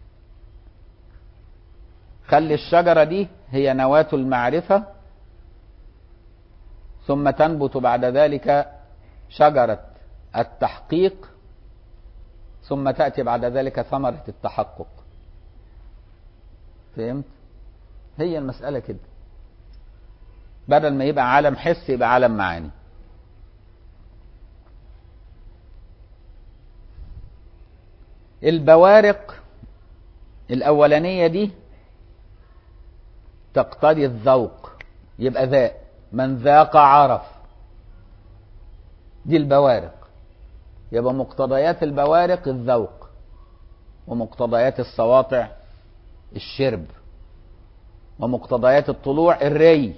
خلي الشجرة دي هي نواة المعرفة ثم تنبت بعد ذلك شجرة التحقيق ثم تأتي بعد ذلك ثمرة التحقق فهمت هي المسألة كده بدل ما يبقى عالم حس يبقى عالم معاني البوارق الأولانية دي تقتضي الذوق يبقى ذاق من ذاق عرف دي البوارق يبقى مقتضيات البوارق الذوق ومقتضيات السواطع الشرب ومقتضيات الطلوع الري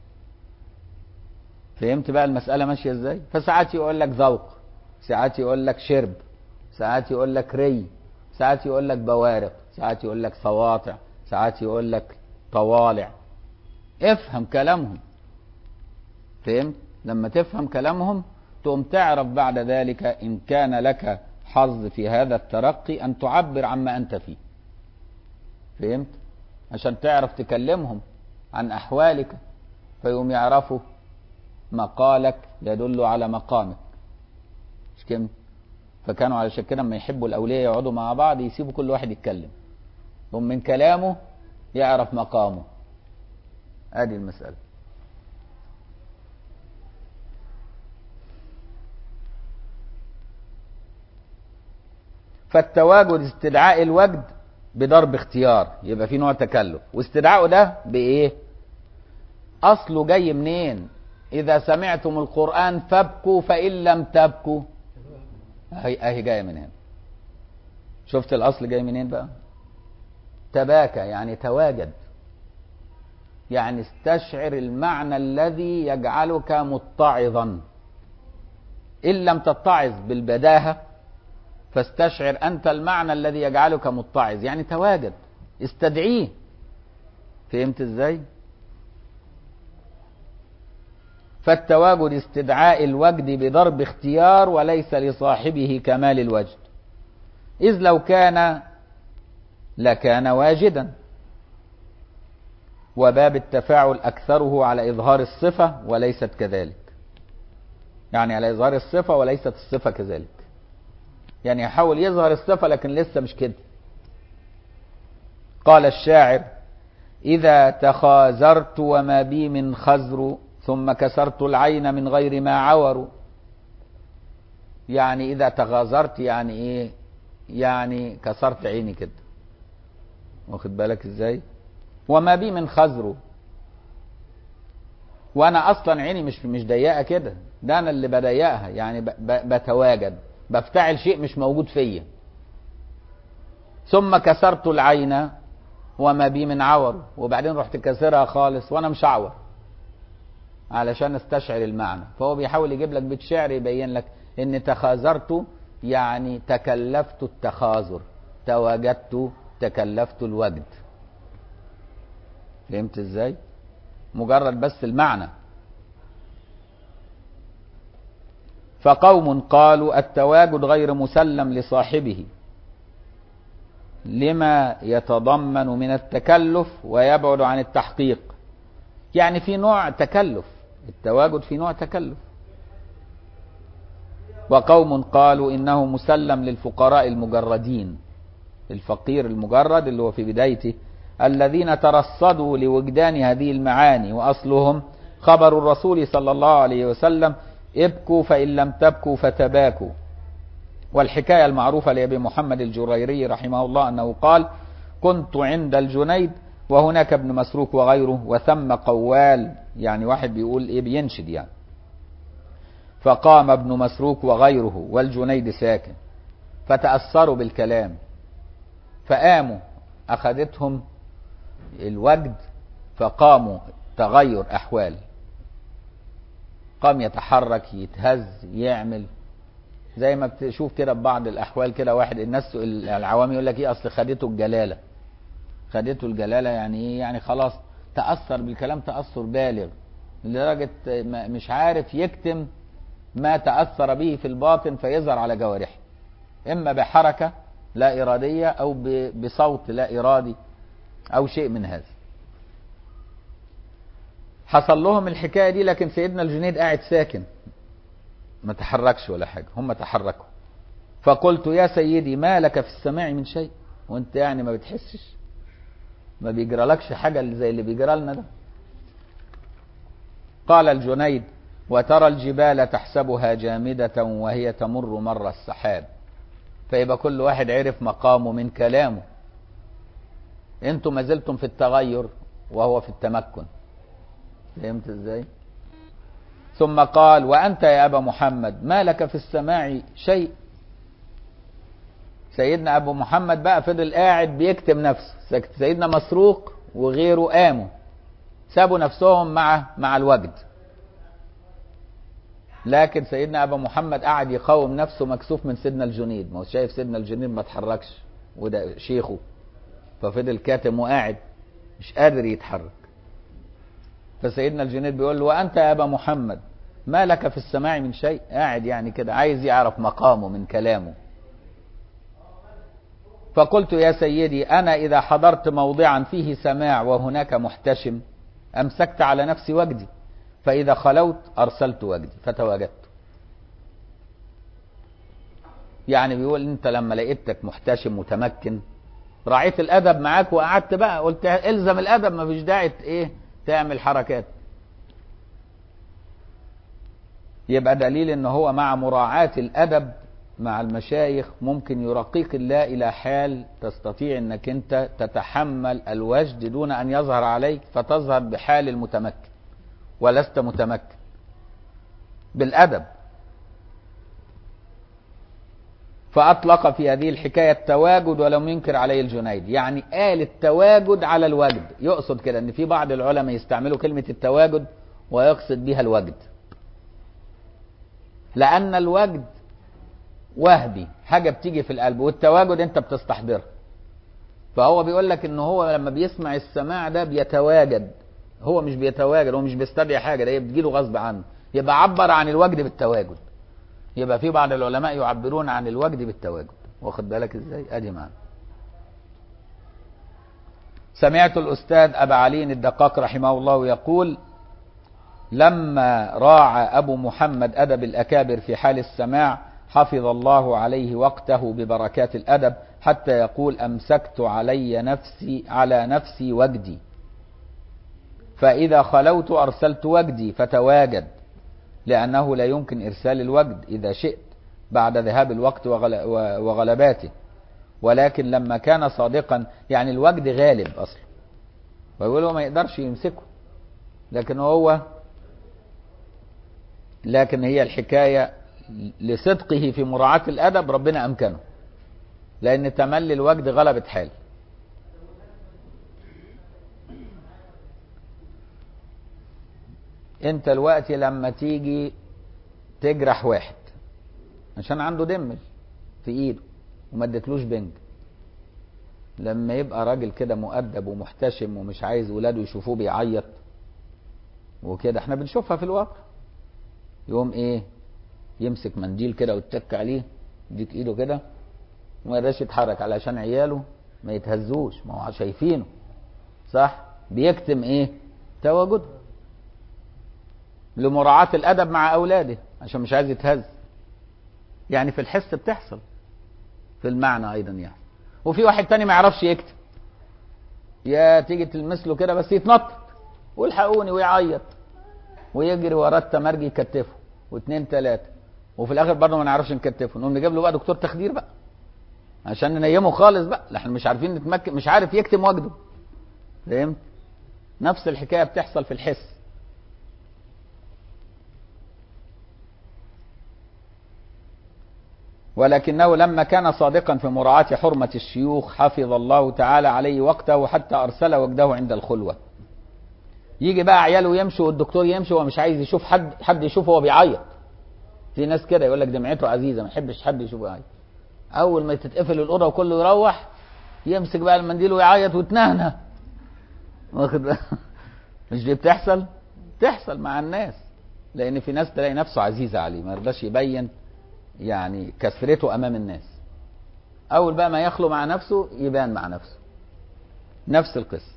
فهمت بقى المسألة ماشية ازاي فساعات يقول لك ذوق ساعات يقول لك شرب ساعات يقول لك ري ساعات يقول لك بوارق ساعات يقول لك سواطع ساعات يقول لك طوالع افهم كلامهم فهمت لما تفهم كلامهم تقوم تعرف بعد ذلك ان كان لك حظ في هذا الترقي ان تعبر عما انت فيه فهمت عشان تعرف تكلمهم عن احوالك فيقوم يعرفوا مقالك يدل على مقامك مش كده فكانوا علشان كده لما يحبوا الاولياء يقعدوا مع بعض يسيبوا كل واحد يتكلم ثم من كلامه يعرف مقامه ادي المساله فالتواجد استدعاء الوجد بضرب اختيار يبقى في نوع تكلف واستدعاءه ده بايه اصله جاي منين اذا سمعتم القران فابكوا فان لم تبكوا اهي اهي جايه من هنا شفت الاصل جاي منين بقى تباكى يعني تواجد يعني استشعر المعنى الذي يجعلك متعظا إن لم تتعظ بالبداهة فاستشعر أنت المعنى الذي يجعلك متعظ يعني تواجد استدعيه فهمت ازاي فالتواجد استدعاء الوجد بضرب اختيار وليس لصاحبه كمال الوجد إذ لو كان لكان واجدا وباب التفاعل أكثره على إظهار الصفة وليست كذلك يعني على إظهار الصفة وليست الصفة كذلك يعني يحاول يظهر الصفة لكن لسه مش كده قال الشاعر إذا تخاذرت وما بي من خزر ثم كسرت العين من غير ما عور يعني إذا تغاظرت يعني إيه يعني كسرت عيني كده واخد بالك إزاي وما بي من خزر وأنا أصلا عيني مش مش ضيقة كده ده أنا اللي بضيقها يعني ب- ب- بتواجد بفتعل شيء مش موجود فيا ثم كسرت العين وما بي من عور وبعدين رحت كسرها خالص وانا مشعور علشان استشعر المعنى فهو بيحاول يجيب لك بيت شعر يبين لك ان تخاذرت يعني تكلفت التخاذر تواجدت تكلفت الوجد فهمت ازاي مجرد بس المعنى فقوم قالوا التواجد غير مسلم لصاحبه لما يتضمن من التكلف ويبعد عن التحقيق يعني في نوع تكلف التواجد في نوع تكلف وقوم قالوا انه مسلم للفقراء المجردين الفقير المجرد اللي هو في بدايته الذين ترصدوا لوجدان هذه المعاني واصلهم خبر الرسول صلى الله عليه وسلم ابكوا فان لم تبكوا فتباكوا والحكايه المعروفه لابي محمد الجريري رحمه الله انه قال كنت عند الجنيد وهناك ابن مسروق وغيره وثم قوال يعني واحد بيقول ايه بينشد يعني فقام ابن مسروق وغيره والجنيد ساكن فتأثروا بالكلام فقاموا أخذتهم الوجد فقاموا تغير أحوال قام يتحرك يتهز يعمل زي ما بتشوف كده ببعض الأحوال كده واحد الناس العوام يقول لك إيه أصل خدته الجلالة خدته الجلالة يعني إيه يعني خلاص تأثر بالكلام تأثر بالغ لدرجة ما- مش عارف يكتم ما تأثر به في الباطن فيظهر على جوارحه إما بحركة لا إرادية أو ب- بصوت لا إرادي أو شيء من هذا حصل لهم الحكاية دي لكن سيدنا الجنيد قاعد ساكن ما تحركش ولا حاجة هم تحركوا فقلت يا سيدي ما لك في السماع من شيء وانت يعني ما بتحسش ما بيجرالكش حاجة اللي زي اللي بيجرى لنا ده قال الجنيد وترى الجبال تحسبها جامدة وهي تمر مر السحاب فيبقى كل واحد عرف مقامه من كلامه انتم ما زلتم في التغير وهو في التمكن فهمت ازاي ثم قال وانت يا ابا محمد ما لك في السماع شيء سيدنا ابو محمد بقى فضل قاعد بيكتم نفسه سك- سيدنا مسروق وغيره قاموا سابوا نفسهم مع مع الوجد لكن سيدنا ابو محمد قعد يقاوم نفسه مكسوف من سيدنا الجنيد ما هو شايف سيدنا الجنيد ما اتحركش وده شيخه ففضل كاتم وقاعد مش قادر يتحرك فسيدنا الجنيد بيقول له وانت يا ابا محمد ما لك في السماع من شيء قاعد يعني كده عايز يعرف مقامه من كلامه فقلت يا سيدي انا اذا حضرت موضعا فيه سماع وهناك محتشم امسكت على نفسي وجدي فاذا خلوت ارسلت وجدي فتواجدت يعني بيقول انت لما لقيتك محتشم متمكن راعيت الادب معاك وقعدت بقى قلت الزم الادب ما فيش داعي ايه تعمل حركات يبقى دليل ان هو مع مراعاة الادب مع المشايخ ممكن يرقيك الله الى حال تستطيع انك انت تتحمل الوجد دون ان يظهر عليك فتظهر بحال المتمكن ولست متمكن بالادب فأطلق في هذه الحكاية التواجد ولم ينكر عليه الجنيد يعني قال التواجد على الوجد يقصد كده ان في بعض العلماء يستعملوا كلمة التواجد ويقصد بها الوجد لأن الوجد وهبي حاجة بتيجي في القلب والتواجد انت بتستحضرها فهو بيقول لك ان هو لما بيسمع السماع ده بيتواجد هو مش بيتواجد هو مش بيستدعي حاجة ده هي بتجيله غصب عنه يبقى عبر عن الوجد بالتواجد يبقى في بعض العلماء يعبرون عن الوجد بالتواجد واخد بالك ازاي ادي معنى سمعت الاستاذ ابا علي الدقاق رحمه الله يقول لما راعى ابو محمد ادب الاكابر في حال السماع حفظ الله عليه وقته ببركات الادب حتى يقول امسكت علي نفسي على نفسي وجدي فاذا خلوت ارسلت وجدي فتواجد لأنه لا يمكن إرسال الوجد إذا شئت بعد ذهاب الوقت وغل- وغلباته ولكن لما كان صادقا يعني الوجد غالب أصلا ويقول هو ما يقدرش يمسكه لكن هو لكن هي الحكاية لصدقه في مراعاة الأدب ربنا أمكنه لأن تملي الوجد غلبت حال انت الوقت لما تيجي تجرح واحد عشان عنده دمل في ايده وما اديتلوش بنج لما يبقى راجل كده مؤدب ومحتشم ومش عايز ولاده يشوفوه بيعيط وكده احنا بنشوفها في الواقع يقوم ايه يمسك منديل كده ويتك عليه يديك ايده كده وما يقدرش يتحرك علشان عياله ما يتهزوش ما هو شايفينه صح بيكتم ايه تواجده لمراعاة الأدب مع أولاده عشان مش عايز يتهز يعني في الحس بتحصل في المعنى أيضا يعني وفي واحد تاني ما يعرفش يكتب يا تيجي تلمس له كده بس يتنطط والحقوني ويعيط ويجري وراه التمرجي يكتفه واثنين ثلاثة وفي الآخر برضه ما نعرفش نكتفه نقوم نجيب له بقى دكتور تخدير بقى عشان ننيمه خالص بقى لا احنا مش عارفين نتمكن مش عارف يكتم وجده فهمت نفس الحكاية بتحصل في الحس ولكنه لما كان صادقا في مراعاة حرمة الشيوخ حفظ الله تعالى عليه وقته حتى أرسل وجده عند الخلوة يجي بقى عياله يمشوا والدكتور يمشي وهو مش عايز يشوف حد حد يشوفه وهو بيعيط في ناس كده يقول لك دمعته عزيزة ما يحبش حد يشوفه يعيط أول ما تتقفل الأوضة وكله يروح يمسك بقى المنديل ويعيط وتنهنه واخد بالك؟ مش دي بتحصل؟ بتحصل مع الناس لأن في ناس تلاقي نفسه عزيزة عليه ما يرضاش يبين يعني كسرته امام الناس اول بقى ما يخلو مع نفسه يبان مع نفسه نفس القصه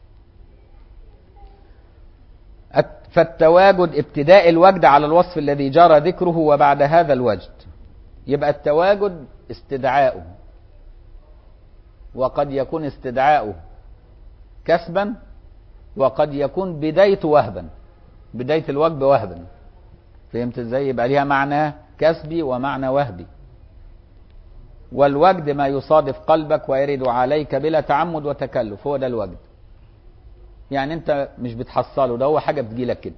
الت- فالتواجد ابتداء الوجد على الوصف الذي جرى ذكره وبعد هذا الوجد يبقى التواجد استدعاؤه وقد يكون استدعاؤه كسبا وقد يكون بدايته وهبا بداية الوجد وهبا فهمت ازاي يبقى ليها معنى كسبي ومعنى وهبي والوجد ما يصادف قلبك ويرد عليك بلا تعمد وتكلف هو ده الوجد يعني انت مش بتحصله ده هو حاجه بتجيلك كده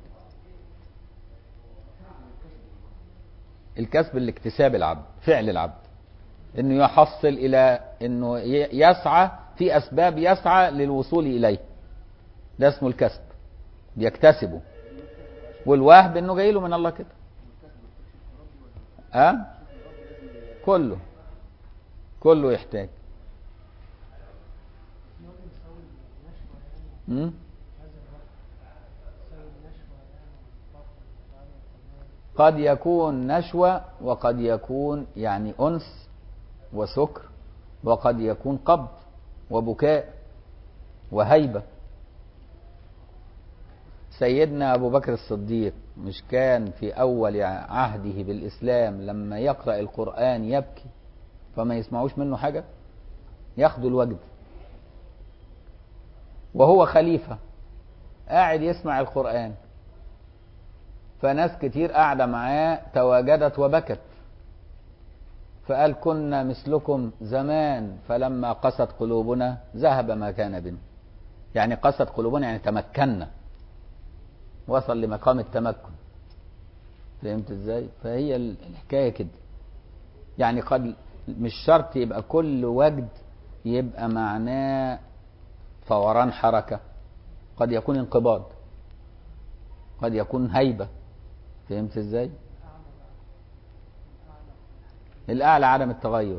الكسب الاكتساب العبد فعل العبد انه يحصل الى انه ي- يسعى في اسباب يسعى للوصول اليه ده اسمه الكسب بيكتسبه والوهب انه جاي له من الله كده ها أه؟ كله كله يحتاج مم؟ قد يكون نشوة وقد يكون يعني أنس وسكر وقد يكون قبض وبكاء وهيبة سيدنا أبو بكر الصديق مش كان في أول عهده بالإسلام لما يقرأ القرآن يبكي فما يسمعوش منه حاجة ياخدوا الوجد وهو خليفة قاعد يسمع القرآن فناس كتير قاعدة معاه تواجدت وبكت فقال كنا مثلكم زمان فلما قست قلوبنا ذهب ما كان بنا يعني قست قلوبنا يعني تمكنا وصل لمقام التمكن فهمت ازاي فهي الحكايه كده يعني قد مش شرط يبقى كل وجد يبقى معناه فوران حركة قد يكون انقباض قد يكون هيبة فهمت ازاي الاعلى عدم التغير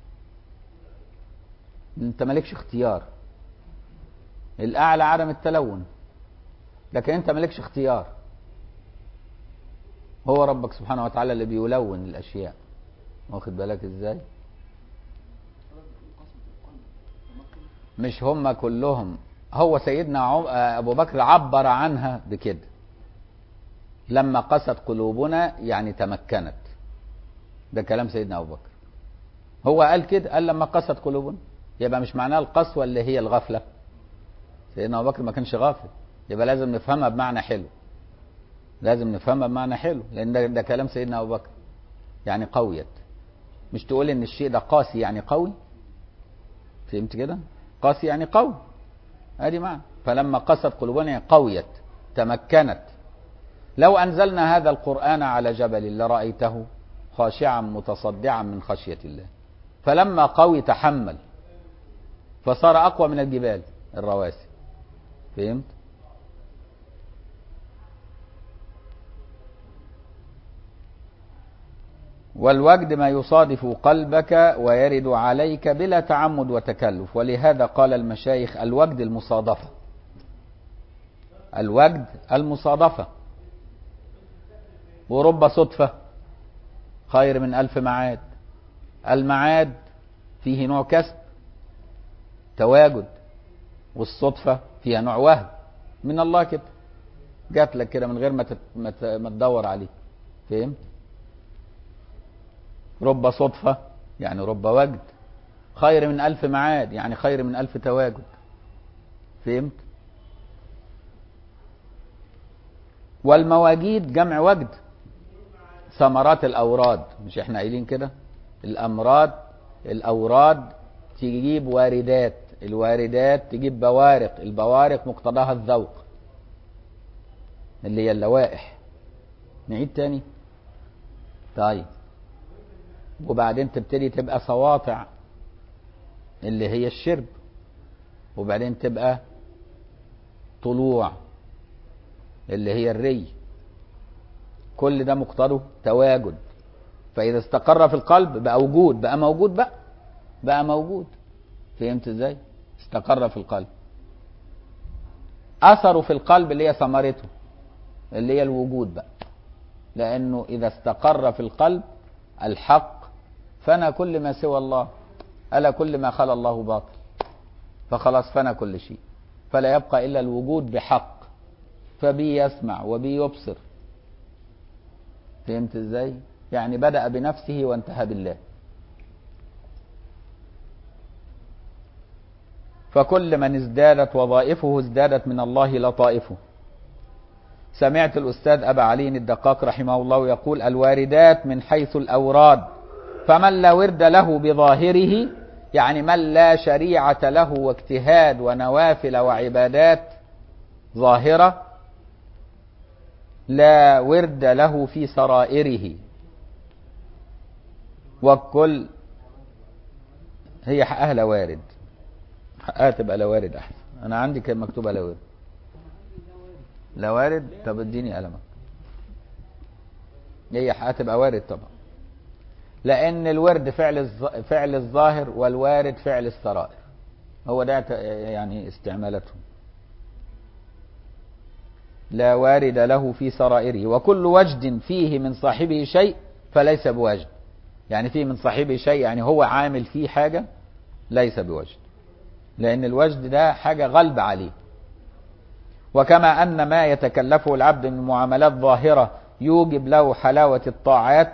انت مالكش اختيار الاعلى عدم التلون لكن انت مالكش اختيار هو ربك سبحانه وتعالى اللي بيلون الاشياء واخد بالك ازاي مش هم كلهم هو سيدنا عم... ابو بكر عبر عنها بكده لما قست قلوبنا يعني تمكنت ده كلام سيدنا ابو بكر هو قال كده قال لما قست قلوبنا يبقى مش معناها القسوه اللي هي الغفله سيدنا ابو بكر ما كانش غافل يبقى لازم نفهمها بمعنى حلو لازم نفهمها بمعنى حلو لان ده, ده كلام سيدنا ابو بكر يعني قويت مش تقول ان الشيء ده قاسي يعني قوي فهمت كده قاسي يعني قوي ادي معنى فلما قست قلوبنا يعني قويت تمكنت لو انزلنا هذا القران على جبل لرايته خاشعا متصدعا من خشيه الله فلما قوي تحمل فصار اقوى من الجبال الرواسي فهمت والوجد ما يصادف قلبك ويرد عليك بلا تعمد وتكلف ولهذا قال المشايخ الوجد المصادفة الوجد المصادفة ورب صدفة خير من ألف معاد المعاد فيه نوع كسب تواجد والصدفة فيها نوع وهم من الله كده جات لك كده من غير ما تت... ما, ت... ما تدور عليه فهمت رب صدفة يعني رب وجد خير من ألف معاد يعني خير من ألف تواجد فهمت والمواجيد جمع وجد ثمرات الأوراد مش احنا قايلين كده الأمراض الأوراد تجيب واردات الواردات تجيب بوارق البوارق مقتضاها الذوق اللي هي اللوائح نعيد تاني طيب وبعدين تبتدي تبقى سواطع اللي هي الشرب وبعدين تبقى طلوع اللي هي الري كل ده مقتضى تواجد فإذا استقر في القلب بقى وجود بقى موجود بقى بقى موجود فهمت ازاي استقر في القلب أثره في القلب اللي هي ثمرته اللي هي الوجود بقى لأنه إذا استقر في القلب الحق فنى كل ما سوى الله ألا كل ما خلى الله باطل فخلاص فنى كل شيء فلا يبقى إلا الوجود بحق فبي يسمع وبي يبصر فهمت ازاي يعني بدأ بنفسه وانتهى بالله فكل من ازدادت وظائفه ازدادت من الله لطائفه سمعت الأستاذ أبا علي الدقاق رحمه الله يقول الواردات من حيث الأوراد فمن لا ورد له بظاهره يعني من لا شريعة له واجتهاد ونوافل وعبادات ظاهرة لا ورد له في سرائره والكل هي حقها لا وارد حقها تبقى لا وارد احسن انا عندي كان مكتوبه لا وارد لا وارد طب اديني قلمك هي حقها تبقى وارد طبعا لان الورد فعل الز... فعل الظاهر والوارد فعل السرائر هو ده يعني استعمالاتهم لا وارد له في سرائره وكل وجد فيه من صاحبه شيء فليس بوجد يعني فيه من صاحبه شيء يعني هو عامل فيه حاجة ليس بوجد لأن الوجد ده حاجة غلب عليه وكما أن ما يتكلفه العبد من معاملات ظاهرة يوجب له حلاوة الطاعات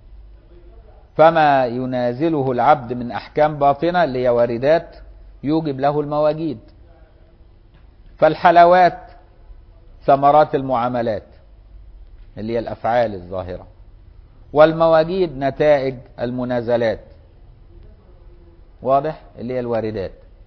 فما ينازله العبد من أحكام باطنة اللي هي واردات يوجب له المواجيد فالحلاوات ثمرات المعاملات اللي هي الأفعال الظاهرة والمواجيد نتائج المنازلات واضح اللي هي الواردات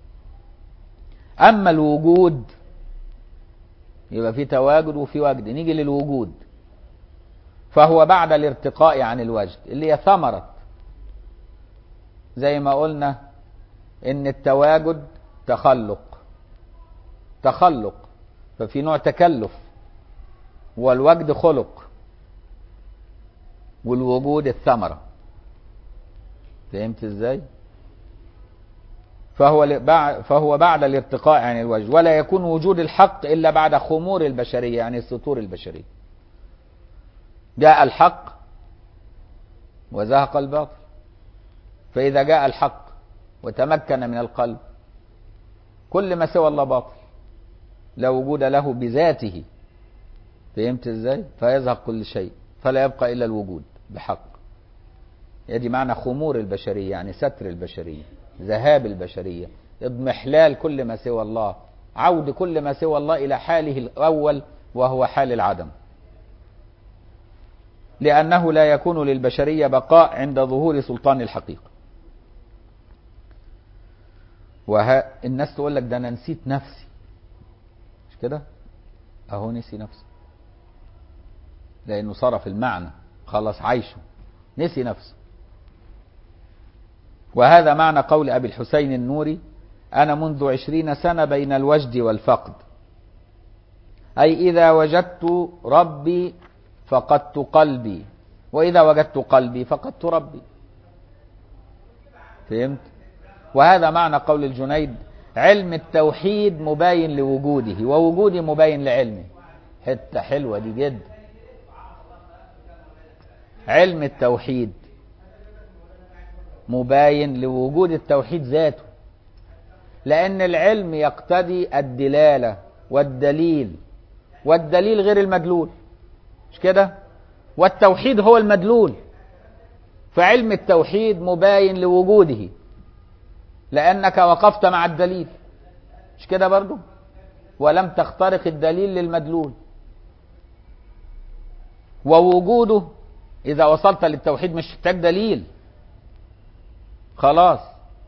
أما الوجود يبقى في تواجد وفي وجد نيجي للوجود فهو بعد الارتقاء عن الوجد اللي هي ثمرة زي ما قلنا ان التواجد تخلق تخلق ففي نوع تكلف والوجد خلق والوجود الثمرة فهمت ازاي فهو فهو بعد الارتقاء عن الوجه ولا يكون وجود الحق الا بعد خمور البشريه يعني السطور البشريه جاء الحق وزهق الباطل فاذا جاء الحق وتمكن من القلب كل ما سوى الله باطل لا وجود له بذاته فهمت ازاي فيزهق كل شيء فلا يبقى الا الوجود بحق يدي معنى خمور البشريه يعني ستر البشريه ذهاب البشرية اضمحلال كل ما سوى الله عود كل ما سوى الله إلى حاله الأول وهو حال العدم لأنه لا يكون للبشرية بقاء عند ظهور سلطان الحقيقة وها الناس تقول لك ده أنا نسيت نفسي مش كده أهو نسي نفسه لأنه صرف المعنى خلاص عايشه نسي نفسه وهذا معنى قول أبي الحسين النوري أنا منذ عشرين سنة بين الوجد والفقد أي إذا وجدت ربي فقدت قلبي وإذا وجدت قلبي فقدت ربي فهمت وهذا معنى قول الجنيد علم التوحيد مباين لوجوده ووجودي مباين لعلمه حتة حلوة دي جدا علم التوحيد مباين لوجود التوحيد ذاته لأن العلم يقتضي الدلالة والدليل والدليل غير المدلول مش كده والتوحيد هو المدلول فعلم التوحيد مباين لوجوده لأنك وقفت مع الدليل مش كده برضو ولم تخترق الدليل للمدلول ووجوده إذا وصلت للتوحيد مش محتاج دليل خلاص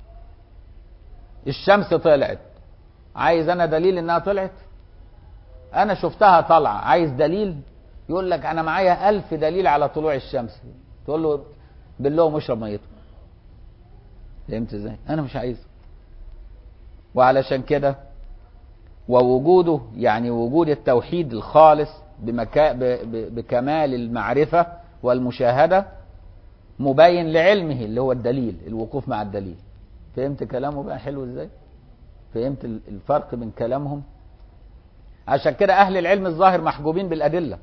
الشمس طلعت عايز انا دليل انها طلعت انا شفتها طالعه عايز دليل يقول لك انا معايا ألف دليل على طلوع الشمس تقول له بالله اشرب ميته فهمت ازاي انا مش عايزه وعلشان كده ووجوده يعني وجود التوحيد الخالص بمكا... ب... ب... بكمال المعرفة والمشاهدة مبين لعلمه اللي هو الدليل الوقوف مع الدليل فهمت كلامه بقى حلو ازاي فهمت الفرق بين كلامهم عشان كده اهل العلم الظاهر محجوبين بالادله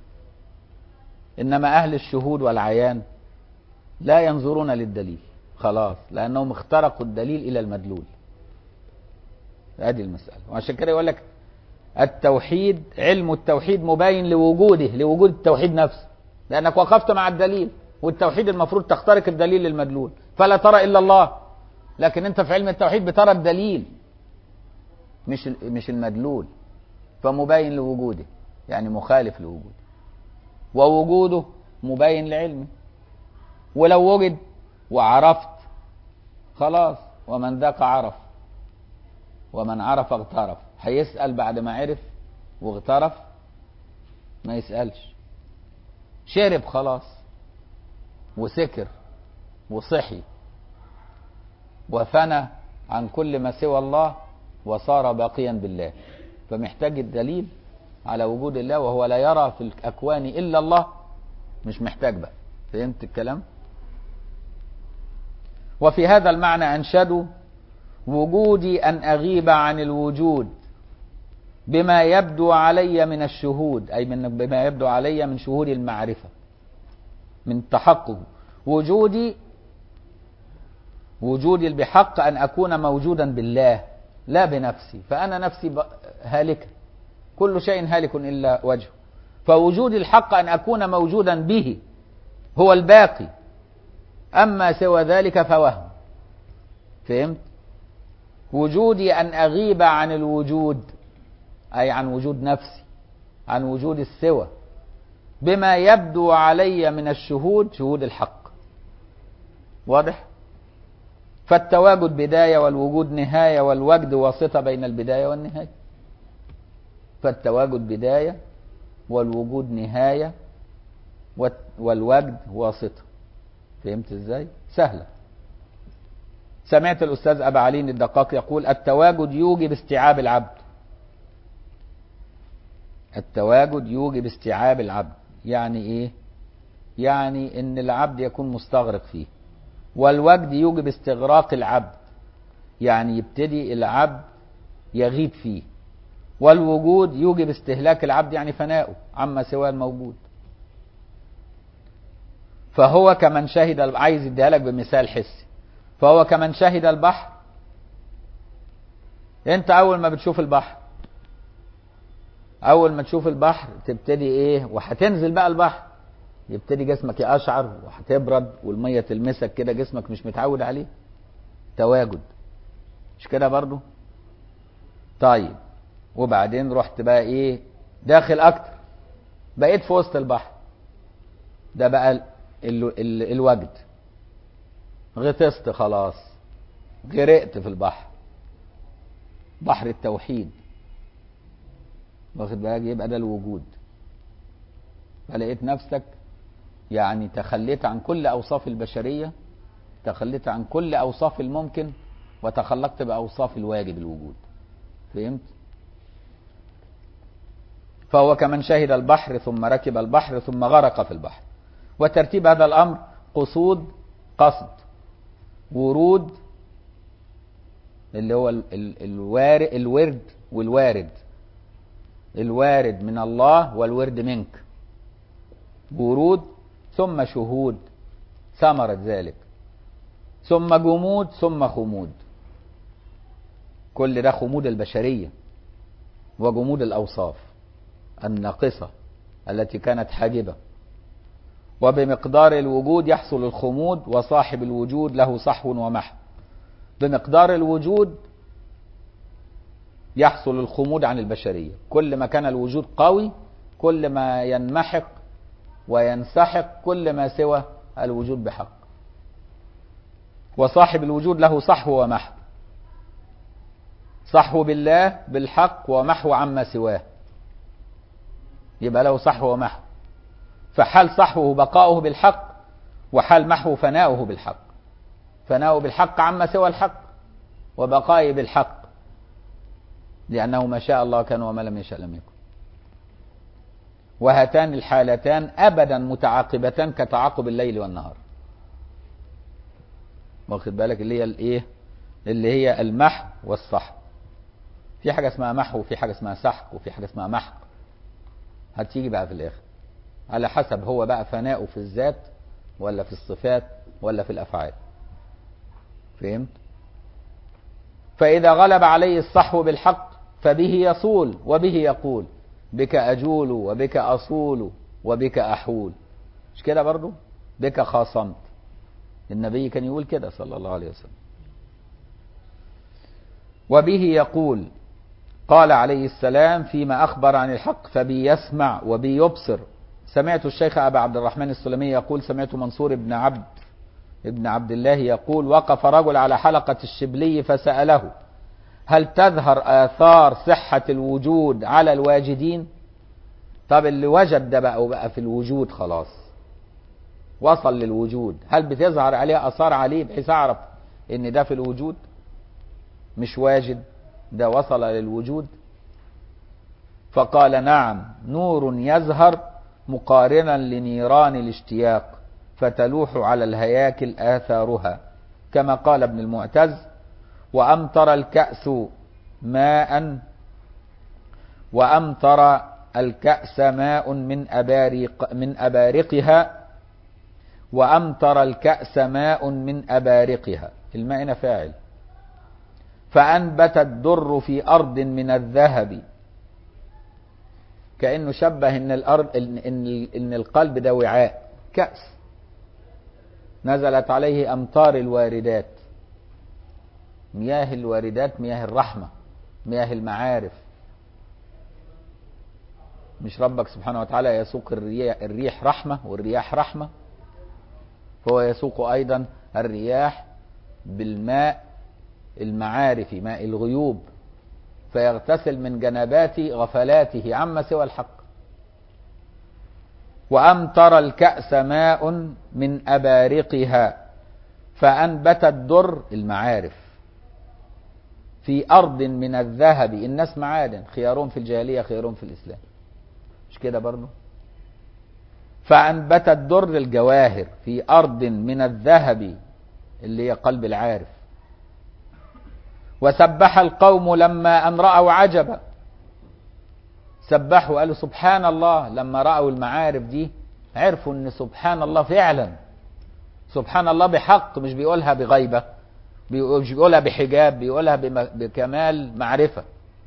انما اهل الشهود والعيان لا ينظرون للدليل خلاص لانهم اخترقوا الدليل الى المدلول هذه المساله وعشان كده يقول لك التوحيد علم التوحيد مبين لوجوده لوجود التوحيد نفسه لانك وقفت مع الدليل والتوحيد المفروض تخترق الدليل المدلول فلا ترى الا الله لكن انت في علم التوحيد بترى الدليل مش مش المدلول فمبين لوجوده يعني مخالف لوجوده ووجوده مبين لعلمه ولو وجد وعرفت خلاص ومن ذاق عرف ومن عرف اغترف هيسأل بعد ما عرف واغترف ما يسألش شرب خلاص وسكر وصحي وفنى عن كل ما سوى الله وصار باقيا بالله فمحتاج الدليل على وجود الله وهو لا يرى في الأكوان إلا الله مش محتاج بقى فهمت الكلام وفي هذا المعنى أنشدوا وجودي أن أغيب عن الوجود بما يبدو علي من الشهود أي من بما يبدو علي من شهود المعرفة من تحقق وجودي وجودي بحق أن أكون موجودا بالله لا بنفسي فأنا نفسي هالكة كل شيء هالك إلا وجهه فوجودي الحق أن أكون موجودا به هو الباقي أما سوى ذلك فوهم فهمت وجودي أن أغيب عن الوجود أي عن وجود نفسي عن وجود السوى بما يبدو علي من الشهود شهود الحق واضح فالتواجد بداية والوجود نهاية والوجد واسطة بين البداية والنهاية فالتواجد بداية والوجود نهاية والوجد واسطة فهمت ازاي سهلة سمعت الأستاذ أبا علي الدقاق يقول التواجد يوجب استيعاب العبد التواجد يوجب استيعاب العبد يعني ايه يعني ان العبد يكون مستغرق فيه والوجد يوجب استغراق العبد يعني يبتدي العبد يغيب فيه والوجود يوجب استهلاك العبد يعني فناؤه عما سوى الموجود فهو كمن شهد عايز يديها لك بمثال حسي فهو كمن شهد البحر انت اول ما بتشوف البحر اول ما تشوف البحر تبتدي ايه وهتنزل بقى البحر يبتدي جسمك يقشعر وهتبرد والميه تلمسك كده جسمك مش متعود عليه تواجد مش كده برضو طيب وبعدين رحت بقى ايه داخل اكتر بقيت في وسط البحر ده بقى ال ال ال الوجد غطست خلاص غرقت في البحر بحر التوحيد واخد بالك يبقى ده الوجود فلقيت نفسك يعني تخليت عن كل اوصاف البشريه تخليت عن كل اوصاف الممكن وتخلقت باوصاف الواجب الوجود فهمت فهو كمن شهد البحر ثم ركب البحر ثم غرق في البحر وترتيب هذا الامر قصود قصد ورود اللي هو ال ال الوارد الورد والوارد الوارد من الله والورد منك ورود ثم شهود ثمرة ذلك ثم جمود ثم خمود كل ده خمود البشرية وجمود الأوصاف الناقصة التي كانت حاجبة وبمقدار الوجود يحصل الخمود وصاحب الوجود له صحو ومحو بمقدار الوجود يحصل الخمود عن البشرية كل ما كان الوجود قوي كل ما ينمحق وينسحق كل ما سوى الوجود بحق وصاحب الوجود له صحو ومحو صحو بالله بالحق ومحو عما سواه يبقى له صحو ومحو فحال صحوه بقاؤه بالحق وحال محو فناؤه بالحق فناؤه بالحق عما سوى الحق وبقائه بالحق لأنه ما شاء الله كان وما لم يشاء لم يكن وهاتان الحالتان أبدا متعاقبتان كتعاقب الليل والنهار واخد بالك اللي هي الايه اللي هي المحو والسحق في حاجة اسمها محو وفي حاجة اسمها سحق وفي حاجة اسمها محق هتيجي بقى في الآخر على حسب هو بقى فناؤه في الذات ولا في الصفات ولا في الأفعال فهمت فإذا غلب عليه الصحو بالحق فبه يصول وبه يقول بك أجول وبك أصول وبك أحول مش كده برضو بك خاصمت النبي كان يقول كده صلى الله عليه وسلم وبه يقول قال عليه السلام فيما أخبر عن الحق فبي يسمع وبي يبصر سمعت الشيخ أبا عبد الرحمن السلمي يقول سمعت منصور بن عبد ابن عبد الله يقول وقف رجل على حلقة الشبلي فسأله هل تظهر آثار صحة الوجود على الواجدين طب اللي وجد ده بقى وبقى في الوجود خلاص وصل للوجود هل بتظهر عليه آثار عليه بحيث أعرف إن ده في الوجود مش واجد ده وصل للوجود فقال نعم نور يزهر مقارنا لنيران الاشتياق فتلوح على الهياكل آثارها كما قال ابن المعتز وأمطر الكأس ماء وأمطر الكأس ماء من أبارق من أبارقها وأمطر الكأس ماء من أبارقها الماء هنا فاعل فأنبت الدر في أرض من الذهب كأنه شبه إن الأرض إن, إن, إن القلب ده وعاء كأس نزلت عليه أمطار الواردات مياه الواردات مياه الرحمة مياه المعارف مش ربك سبحانه وتعالى يسوق الرياح, الريح رحمة والرياح رحمة فهو يسوق أيضا الرياح بالماء المعارف ماء الغيوب فيغتسل من جنبات غفلاته عما سوى الحق وأمطر الكأس ماء من أبارقها فأنبت الدر المعارف في أرض من الذهب الناس معادن خيارهم في الجاهلية خيارهم في الإسلام مش كده برضه فأنبت الدر الجواهر في أرض من الذهب اللي هي قلب العارف وسبح القوم لما أن رأوا عجبا سبحوا قالوا سبحان الله لما رأوا المعارف دي عرفوا ان سبحان الله فعلا سبحان الله بحق مش بيقولها بغيبة مش بيقولها بحجاب بيقولها بكمال معرفة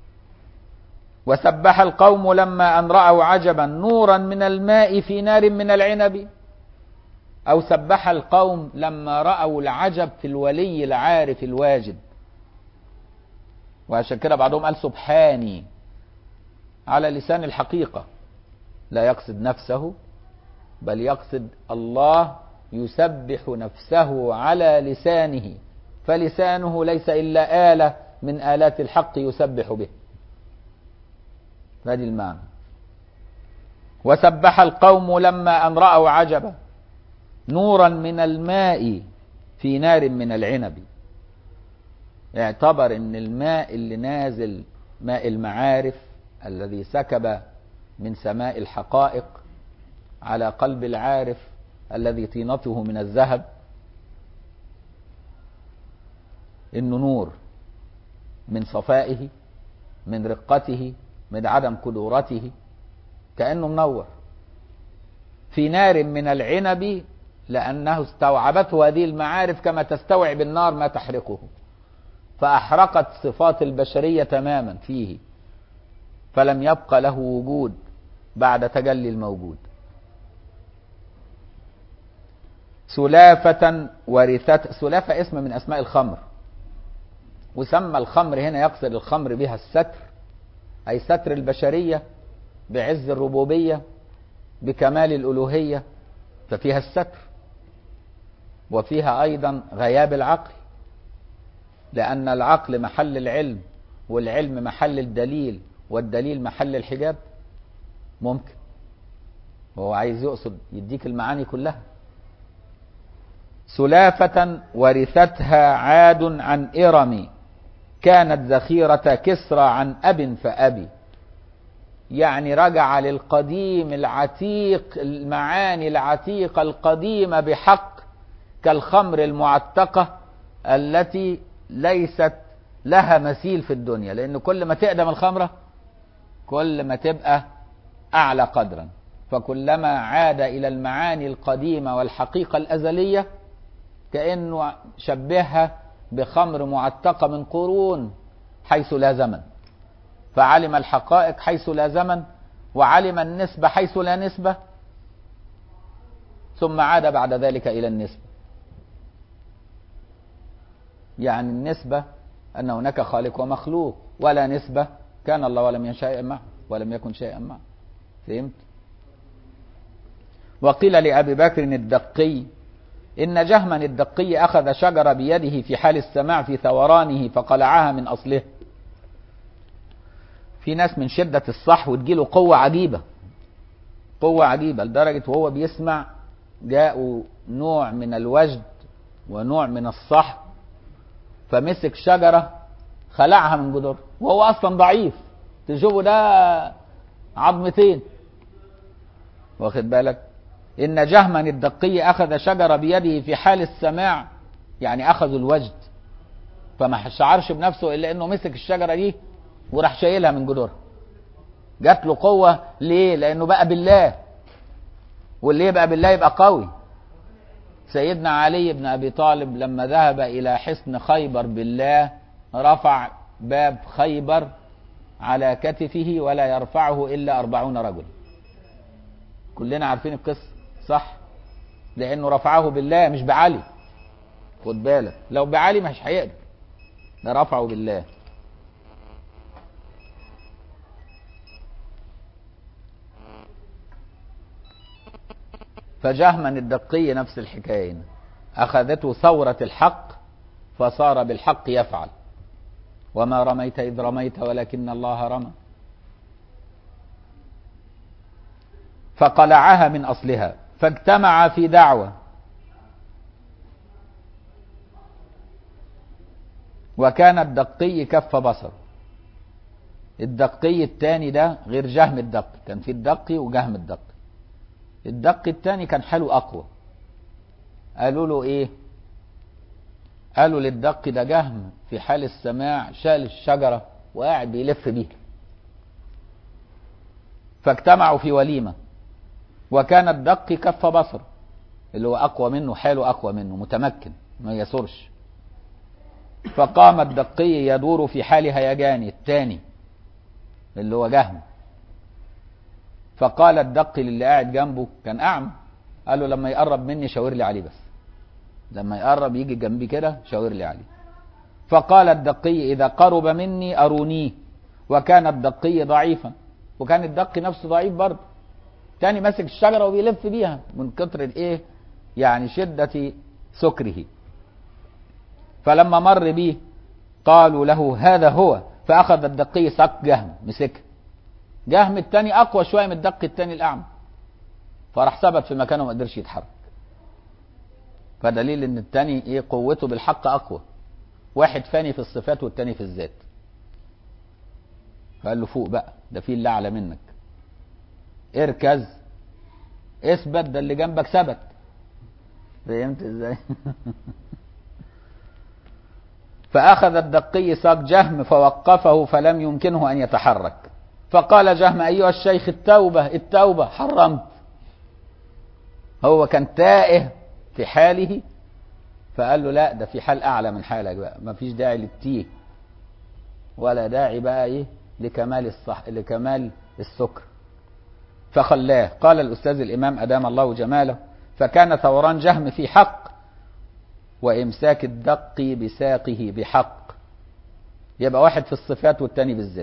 وسبح القوم لما أن رأوا عجبا نورا من الماء في نار من العنب أو سبح القوم لما رأوا العجب في الولي العارف الواجد وعشان كده بعضهم قال سبحاني على لسان الحقيقة لا يقصد نفسه بل يقصد الله يسبح نفسه على لسانه فلسانه ليس إلا آلة من آلات الحق يسبح به هذه المعنى وسبح القوم لما أن رأوا عجبا نورا من الماء في نار من العنب اعتبر ان الماء اللي نازل ماء المعارف الذي سكب من سماء الحقائق على قلب العارف الذي طينته من الذهب انه نور من صفائه من رقته من عدم قدورته كانه منور في نار من العنب لانه استوعبته هذه المعارف كما تستوعب النار ما تحرقه فاحرقت صفات البشريه تماما فيه فلم يبق له وجود بعد تجلي الموجود سلافة ورثت سلافة اسم من أسماء الخمر وسمى الخمر هنا يقصد الخمر بها الستر أي ستر البشرية بعز الربوبية بكمال الألوهية ففيها الستر وفيها أيضا غياب العقل لأن العقل محل العلم والعلم محل الدليل والدليل محل الحجاب ممكن هو عايز يقصد يديك المعاني كلها سلافة ورثتها عاد عن إرم كانت ذخيرة كسرى عن أب فأبي يعني رجع للقديم العتيق المعاني العتيقة القديمة بحق كالخمر المعتقة التي ليست لها مثيل في الدنيا لأن كل ما تقدم الخمرة كل ما تبقى أعلى قدرا فكلما عاد إلى المعاني القديمة والحقيقة الأزلية كأنه شبهها بخمر معتقة من قرون حيث لا زمن فعلم الحقائق حيث لا زمن وعلم النسبة حيث لا نسبة ثم عاد بعد ذلك إلى النسبة يعني النسبة أن هناك خالق ومخلوق ولا نسبة كان الله ولم يشاء شيئا معه ولم يكن شيئا معه فهمت وقيل لأبي بكر الدقي إن جهما الدقي أخذ شجرة بيده في حال السماع في ثورانه فقلعها من أصله في ناس من شدة الصحو تجيله قوة عجيبة قوة عجيبة لدرجة وهو بيسمع جاءوا نوع من الوجد ونوع من الصحو فمسك شجرة خلعها من جدار وهو أصلا ضعيف تشوفه ده عظمتين واخد بالك إن جهما الدقي أخذ شجرة بيده في حال السماع يعني أخذوا الوجد فما شعرش بنفسه إلا إنه مسك الشجرة دي وراح شايلها من جدورها جات له قوة ليه؟ لأنه بقى بالله واللي يبقى بالله يبقى قوي سيدنا علي بن أبي طالب لما ذهب إلى حصن خيبر بالله رفع باب خيبر على كتفه ولا يرفعه إلا أربعون رجل كلنا عارفين القصة صح لأنه رفعه بالله مش بعلي خد بالك لو بعلي مش هيقدر ده رفعه بالله فجهما الدقي نفس الحكاية أخذته ثورة الحق فصار بالحق يفعل وما رميت إذ رميت ولكن الله رمى فقلعها من أصلها فاجتمع في دعوة وكان الدقي كف بصر الدقي التاني ده غير جهم الدقي كان في الدقي وجهم الدقي الدقي التاني كان حاله أقوى قالوا له إيه قالوا للدقي ده جهم في حال السماع شال الشجرة وقاعد بيلف بيها فاجتمعوا في وليمة وكان الدقي كف بصر اللي هو أقوى منه حاله أقوى منه متمكن ما يسرش فقام الدقي يدور في حال هيجاني الثاني اللي هو جهم فقال الدقي للي قاعد جنبه كان أعمى قال له لما يقرب مني شاور لي عليه بس لما يقرب يجي جنبي كده شاور لي عليه فقال الدقي إذا قرب مني أرونيه وكان الدقي ضعيفا وكان الدقي نفسه ضعيف برضه تاني ماسك الشجرة وبيلف بيها من كتر الايه يعني شدة سكره فلما مر به قالوا له هذا هو فأخذ الدقي سق جهم مسك جهم التاني أقوى شوية من الدق التاني الأعمى فراح ثبت في مكانه وما قدرش يتحرك فدليل ان التاني ايه قوته بالحق اقوى واحد فاني في الصفات والتاني في الذات فقال له فوق بقى ده في اللي اعلى منك اركز اثبت ده اللي جنبك ثبت فهمت ازاي فاخذ الدقي ساق جهم فوقفه فلم يمكنه ان يتحرك فقال جهم ايها الشيخ التوبه التوبه حرمت هو كان تائه في حاله فقال له لا ده في حال اعلى من حالك بقى ما فيش داعي للتيه ولا داعي بقى ايه لكمال الصح لكمال السكر فخلاه قال الاستاذ الامام ادام الله جماله فكان ثوران جهم في حق وامساك الدق بساقه بحق يبقى واحد في الصفات والتاني بالذات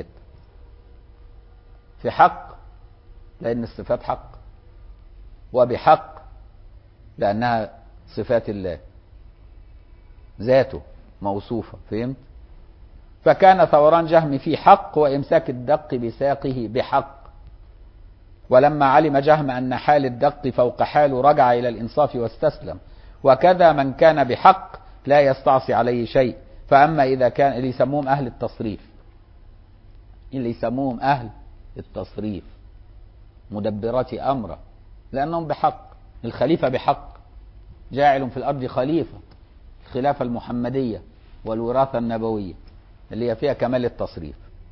في حق لان الصفات حق وبحق لأنها صفات الله ذاته موصوفة فهمت فكان ثوران جهم في حق وإمساك الدق بساقه بحق ولما علم جهم أن حال الدق فوق حاله رجع إلى الإنصاف واستسلم وكذا من كان بحق لا يستعصي عليه شيء فأما إذا كان اللي يسموهم أهل التصريف اللي يسموهم أهل التصريف مدبرات أمره لأنهم بحق الخليفة بحق جاعل في الأرض خليفة الخلافة المحمدية والوراثة النبوية اللي هي فيها كمال التصريف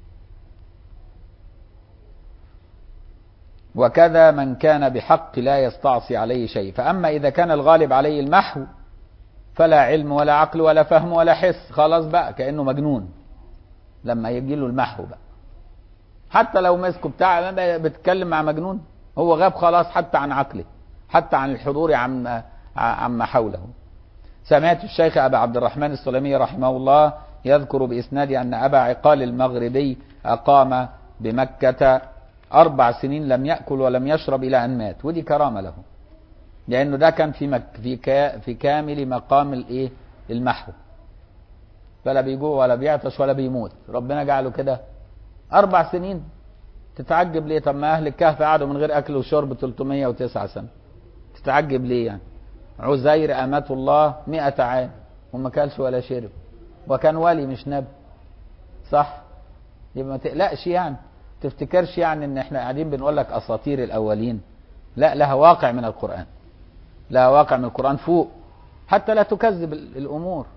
وكذا من كان بحق لا يستعصي عليه شيء فأما إذا كان الغالب عليه المحو فلا علم ولا عقل ولا فهم ولا حس خلاص بقى كأنه مجنون لما يجي له المحو بقى حتى لو مسكه بتاع بتتكلم مع مجنون هو غاب خلاص حتى عن عقله حتى عن الحضور عما عما حوله سمعت الشيخ أبا عبد الرحمن السلمي رحمه الله يذكر بإسناد أن أبا عقال المغربي أقام بمكة أربع سنين لم يأكل ولم يشرب إلى أن مات ودي كرامة له لأنه ده كان في مك في كا في كامل مقام الإيه المحو فلا بيجوع ولا بيعطش ولا بيموت ربنا جعله كده أربع سنين تتعجب ليه طب ما أهل الكهف قعدوا من غير أكل وشرب 309 سنة تتعجب ليه يعني عزير أمة الله مئة عام وما كلش ولا شرب وكان ولي مش نبي صح يبقى ما تقلقش يعني تفتكرش يعني ان احنا قاعدين بنقول لك اساطير الاولين لا لها واقع من القران لها واقع من القران فوق حتى لا تكذب الامور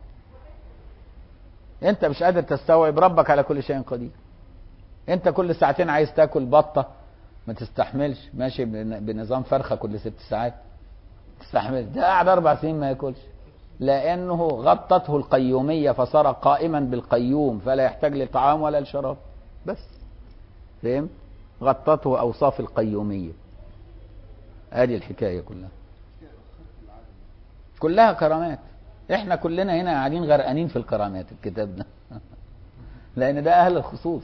انت مش قادر تستوعب ربك على كل شيء قدير انت كل ساعتين عايز تاكل بطه ما تستحملش ماشي بنظام فرخه كل ست ساعات تستحمل ده قاعد اربع سنين ما ياكلش لانه غطته القيوميه فصار قائما بالقيوم فلا يحتاج لطعام ولا لشراب بس فهم غطته اوصاف القيوميه ادي الحكايه كلها كلها كرامات احنا كلنا هنا قاعدين غرقانين في الكرامات الكتاب ده لان ده اهل الخصوص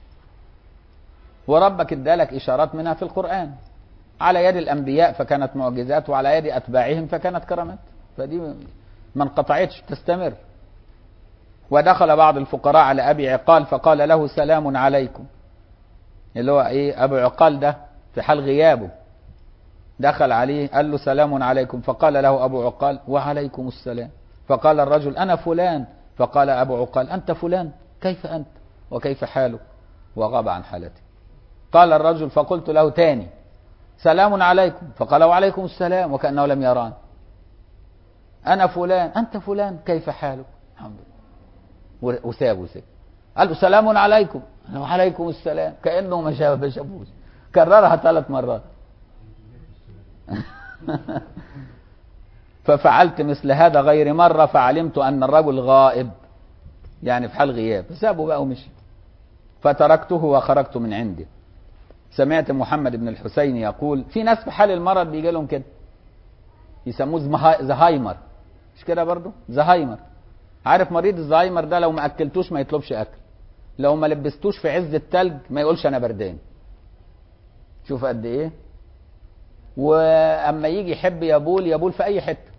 وربك ادالك اشارات منها في القران على يد الانبياء فكانت معجزات وعلى يد اتباعهم فكانت كرامات فدي ما انقطعتش تستمر ودخل بعض الفقراء على ابي عقال فقال له سلام عليكم اللي هو ايه ابو عقال ده في حال غيابه دخل عليه قال له سلام عليكم فقال له ابو عقال وعليكم السلام فقال الرجل انا فلان فقال أبو عقال أنت فلان كيف أنت وكيف حالك وغاب عن حالته قال الرجل فقلت له تاني سلام عليكم فقال وعليكم السلام وكأنه لم يراني أنا فلان أنت فلان كيف حالك الحمد لله وسابه ساب قال له سلام عليكم وعليكم السلام كأنه ما شافوش كررها ثلاث مرات ففعلت مثل هذا غير مرة فعلمت أن الرجل غائب يعني في حال غياب سابه بقى ومشي فتركته وخرجت من عنده سمعت محمد بن الحسين يقول في ناس في حال المرض بيجي لهم كده يسموه زهايمر مش كده برضو زهايمر عارف مريض الزهايمر ده لو ما اكلتوش ما يطلبش اكل لو ما لبستوش في عز التلج ما يقولش انا بردان شوف قد ايه واما يجي يحب يبول يبول في اي حته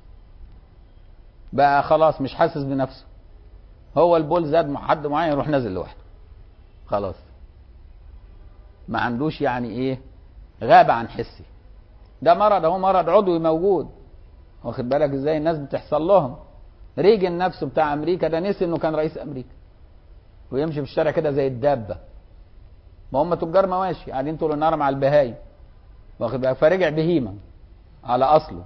بقى خلاص مش حاسس بنفسه هو البول زاد مع حد معين يروح نازل لوحده خلاص ما عندوش يعني ايه غاب عن حسي ده مرض هو مرض عضوي موجود واخد بالك ازاي الناس بتحصل لهم ريجن نفسه بتاع امريكا ده نسي انه كان رئيس امريكا ويمشي في الشارع كده زي الدابه ما هم تجار مواشي قاعدين طول النهار مع البهايم واخد بالك فرجع بهيمه على اصله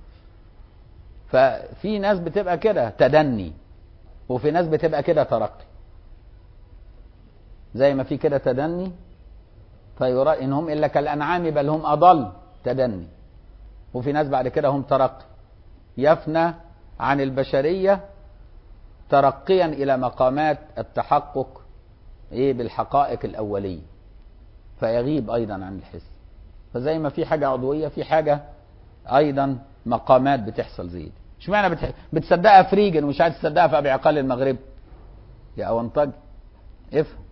ففي ناس بتبقى كده تدني وفي ناس بتبقى كده ترقي زي ما في كده تدني فيرى ان هم الا كالانعام بل هم اضل تدني وفي ناس بعد كده هم ترقي يفنى عن البشريه ترقيا الى مقامات التحقق ايه بالحقائق الاوليه فيغيب ايضا عن الحس فزي ما في حاجه عضويه في حاجه ايضا مقامات بتحصل زي دي اشمعنى بتح... بتصدقها في ريجن ومش عايز تصدقها في ابي عقال المغرب يا اونطج افهم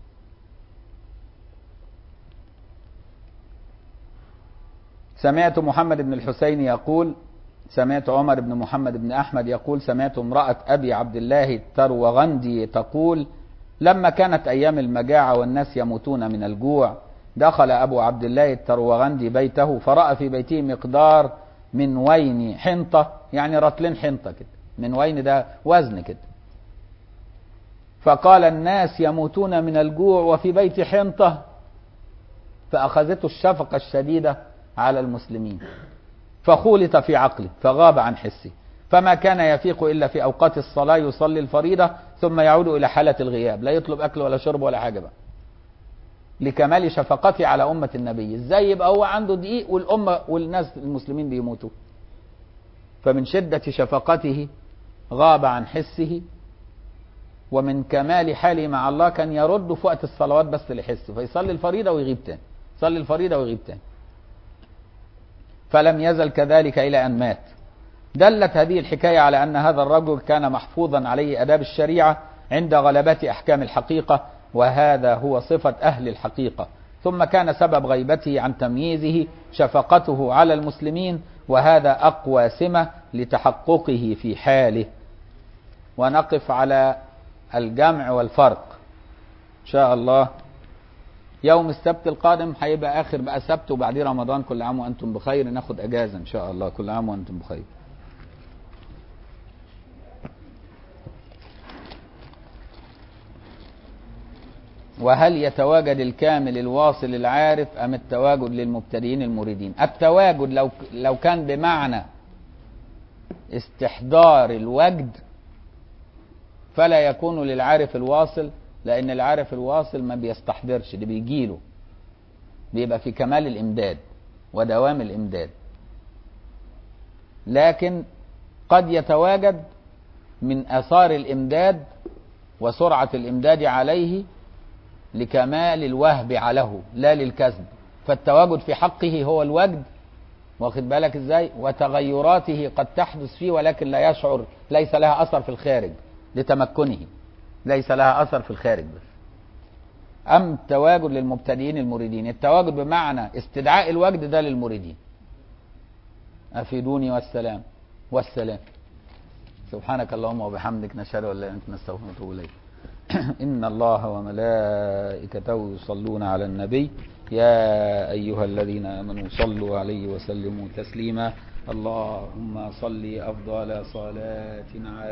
سمعت محمد بن الحسين يقول سمعت عمر بن محمد بن احمد يقول سمعت امراه ابي عبد الله التروغندي تقول لما كانت ايام المجاعه والناس يموتون من الجوع دخل ابو عبد الله التروغندي بيته فراى في بيته مقدار من وين حنطه يعني رطلين حنطه كده من وين ده وزن كده فقال الناس يموتون من الجوع وفي بيت حنطه فاخذته الشفقه الشديده على المسلمين فخولط في عقله فغاب عن حسه فما كان يفيق الا في اوقات الصلاه يصلي الفريضه ثم يعود الى حاله الغياب لا يطلب اكل ولا شرب ولا حاجه بقى لكمال شفقته على امه النبي ازاي يبقى هو عنده دقيق والامه والناس المسلمين بيموتوا فمن شده شفقته غاب عن حسه ومن كمال حاله مع الله كان يرد في وقت الصلوات بس لحسه فيصلي الفريضه ويغيب تاني يصلي الفريضه ويغيب تاني فلم يزل كذلك إلى أن مات دلت هذه الحكاية على أن هذا الرجل كان محفوظا عليه أداب الشريعة عند غلبة أحكام الحقيقة وهذا هو صفة أهل الحقيقة ثم كان سبب غيبته عن تمييزه شفقته على المسلمين وهذا أقوى سمة لتحققه في حاله ونقف على الجمع والفرق إن شاء الله يوم السبت القادم هيبقى اخر بقى سبت وبعديه رمضان كل عام وانتم بخير ناخد اجازه ان شاء الله كل عام وانتم بخير وهل يتواجد الكامل الواصل العارف ام التواجد للمبتدئين المريدين التواجد لو لو كان بمعنى استحضار الوجد فلا يكون للعارف الواصل لان العارف الواصل ما بيستحضرش ده بيجيله بيبقى في كمال الامداد ودوام الامداد لكن قد يتواجد من اثار الامداد وسرعه الامداد عليه لكمال الوهب له لا للكسب فالتواجد في حقه هو الوجد واخد بالك ازاي وتغيراته قد تحدث فيه ولكن لا يشعر ليس لها اثر في الخارج لتمكنه ليس لها اثر في الخارج بس ام التواجد للمبتدئين المريدين التواجد بمعنى استدعاء الوجد ده للمريدين افيدوني والسلام والسلام سبحانك اللهم وبحمدك نشهد ان لا اله الا انت نستغفرك ونتوب اليك ان الله وملائكته يصلون على النبي يا ايها الذين امنوا صلوا عليه وسلموا تسليما اللهم صل افضل صلاه على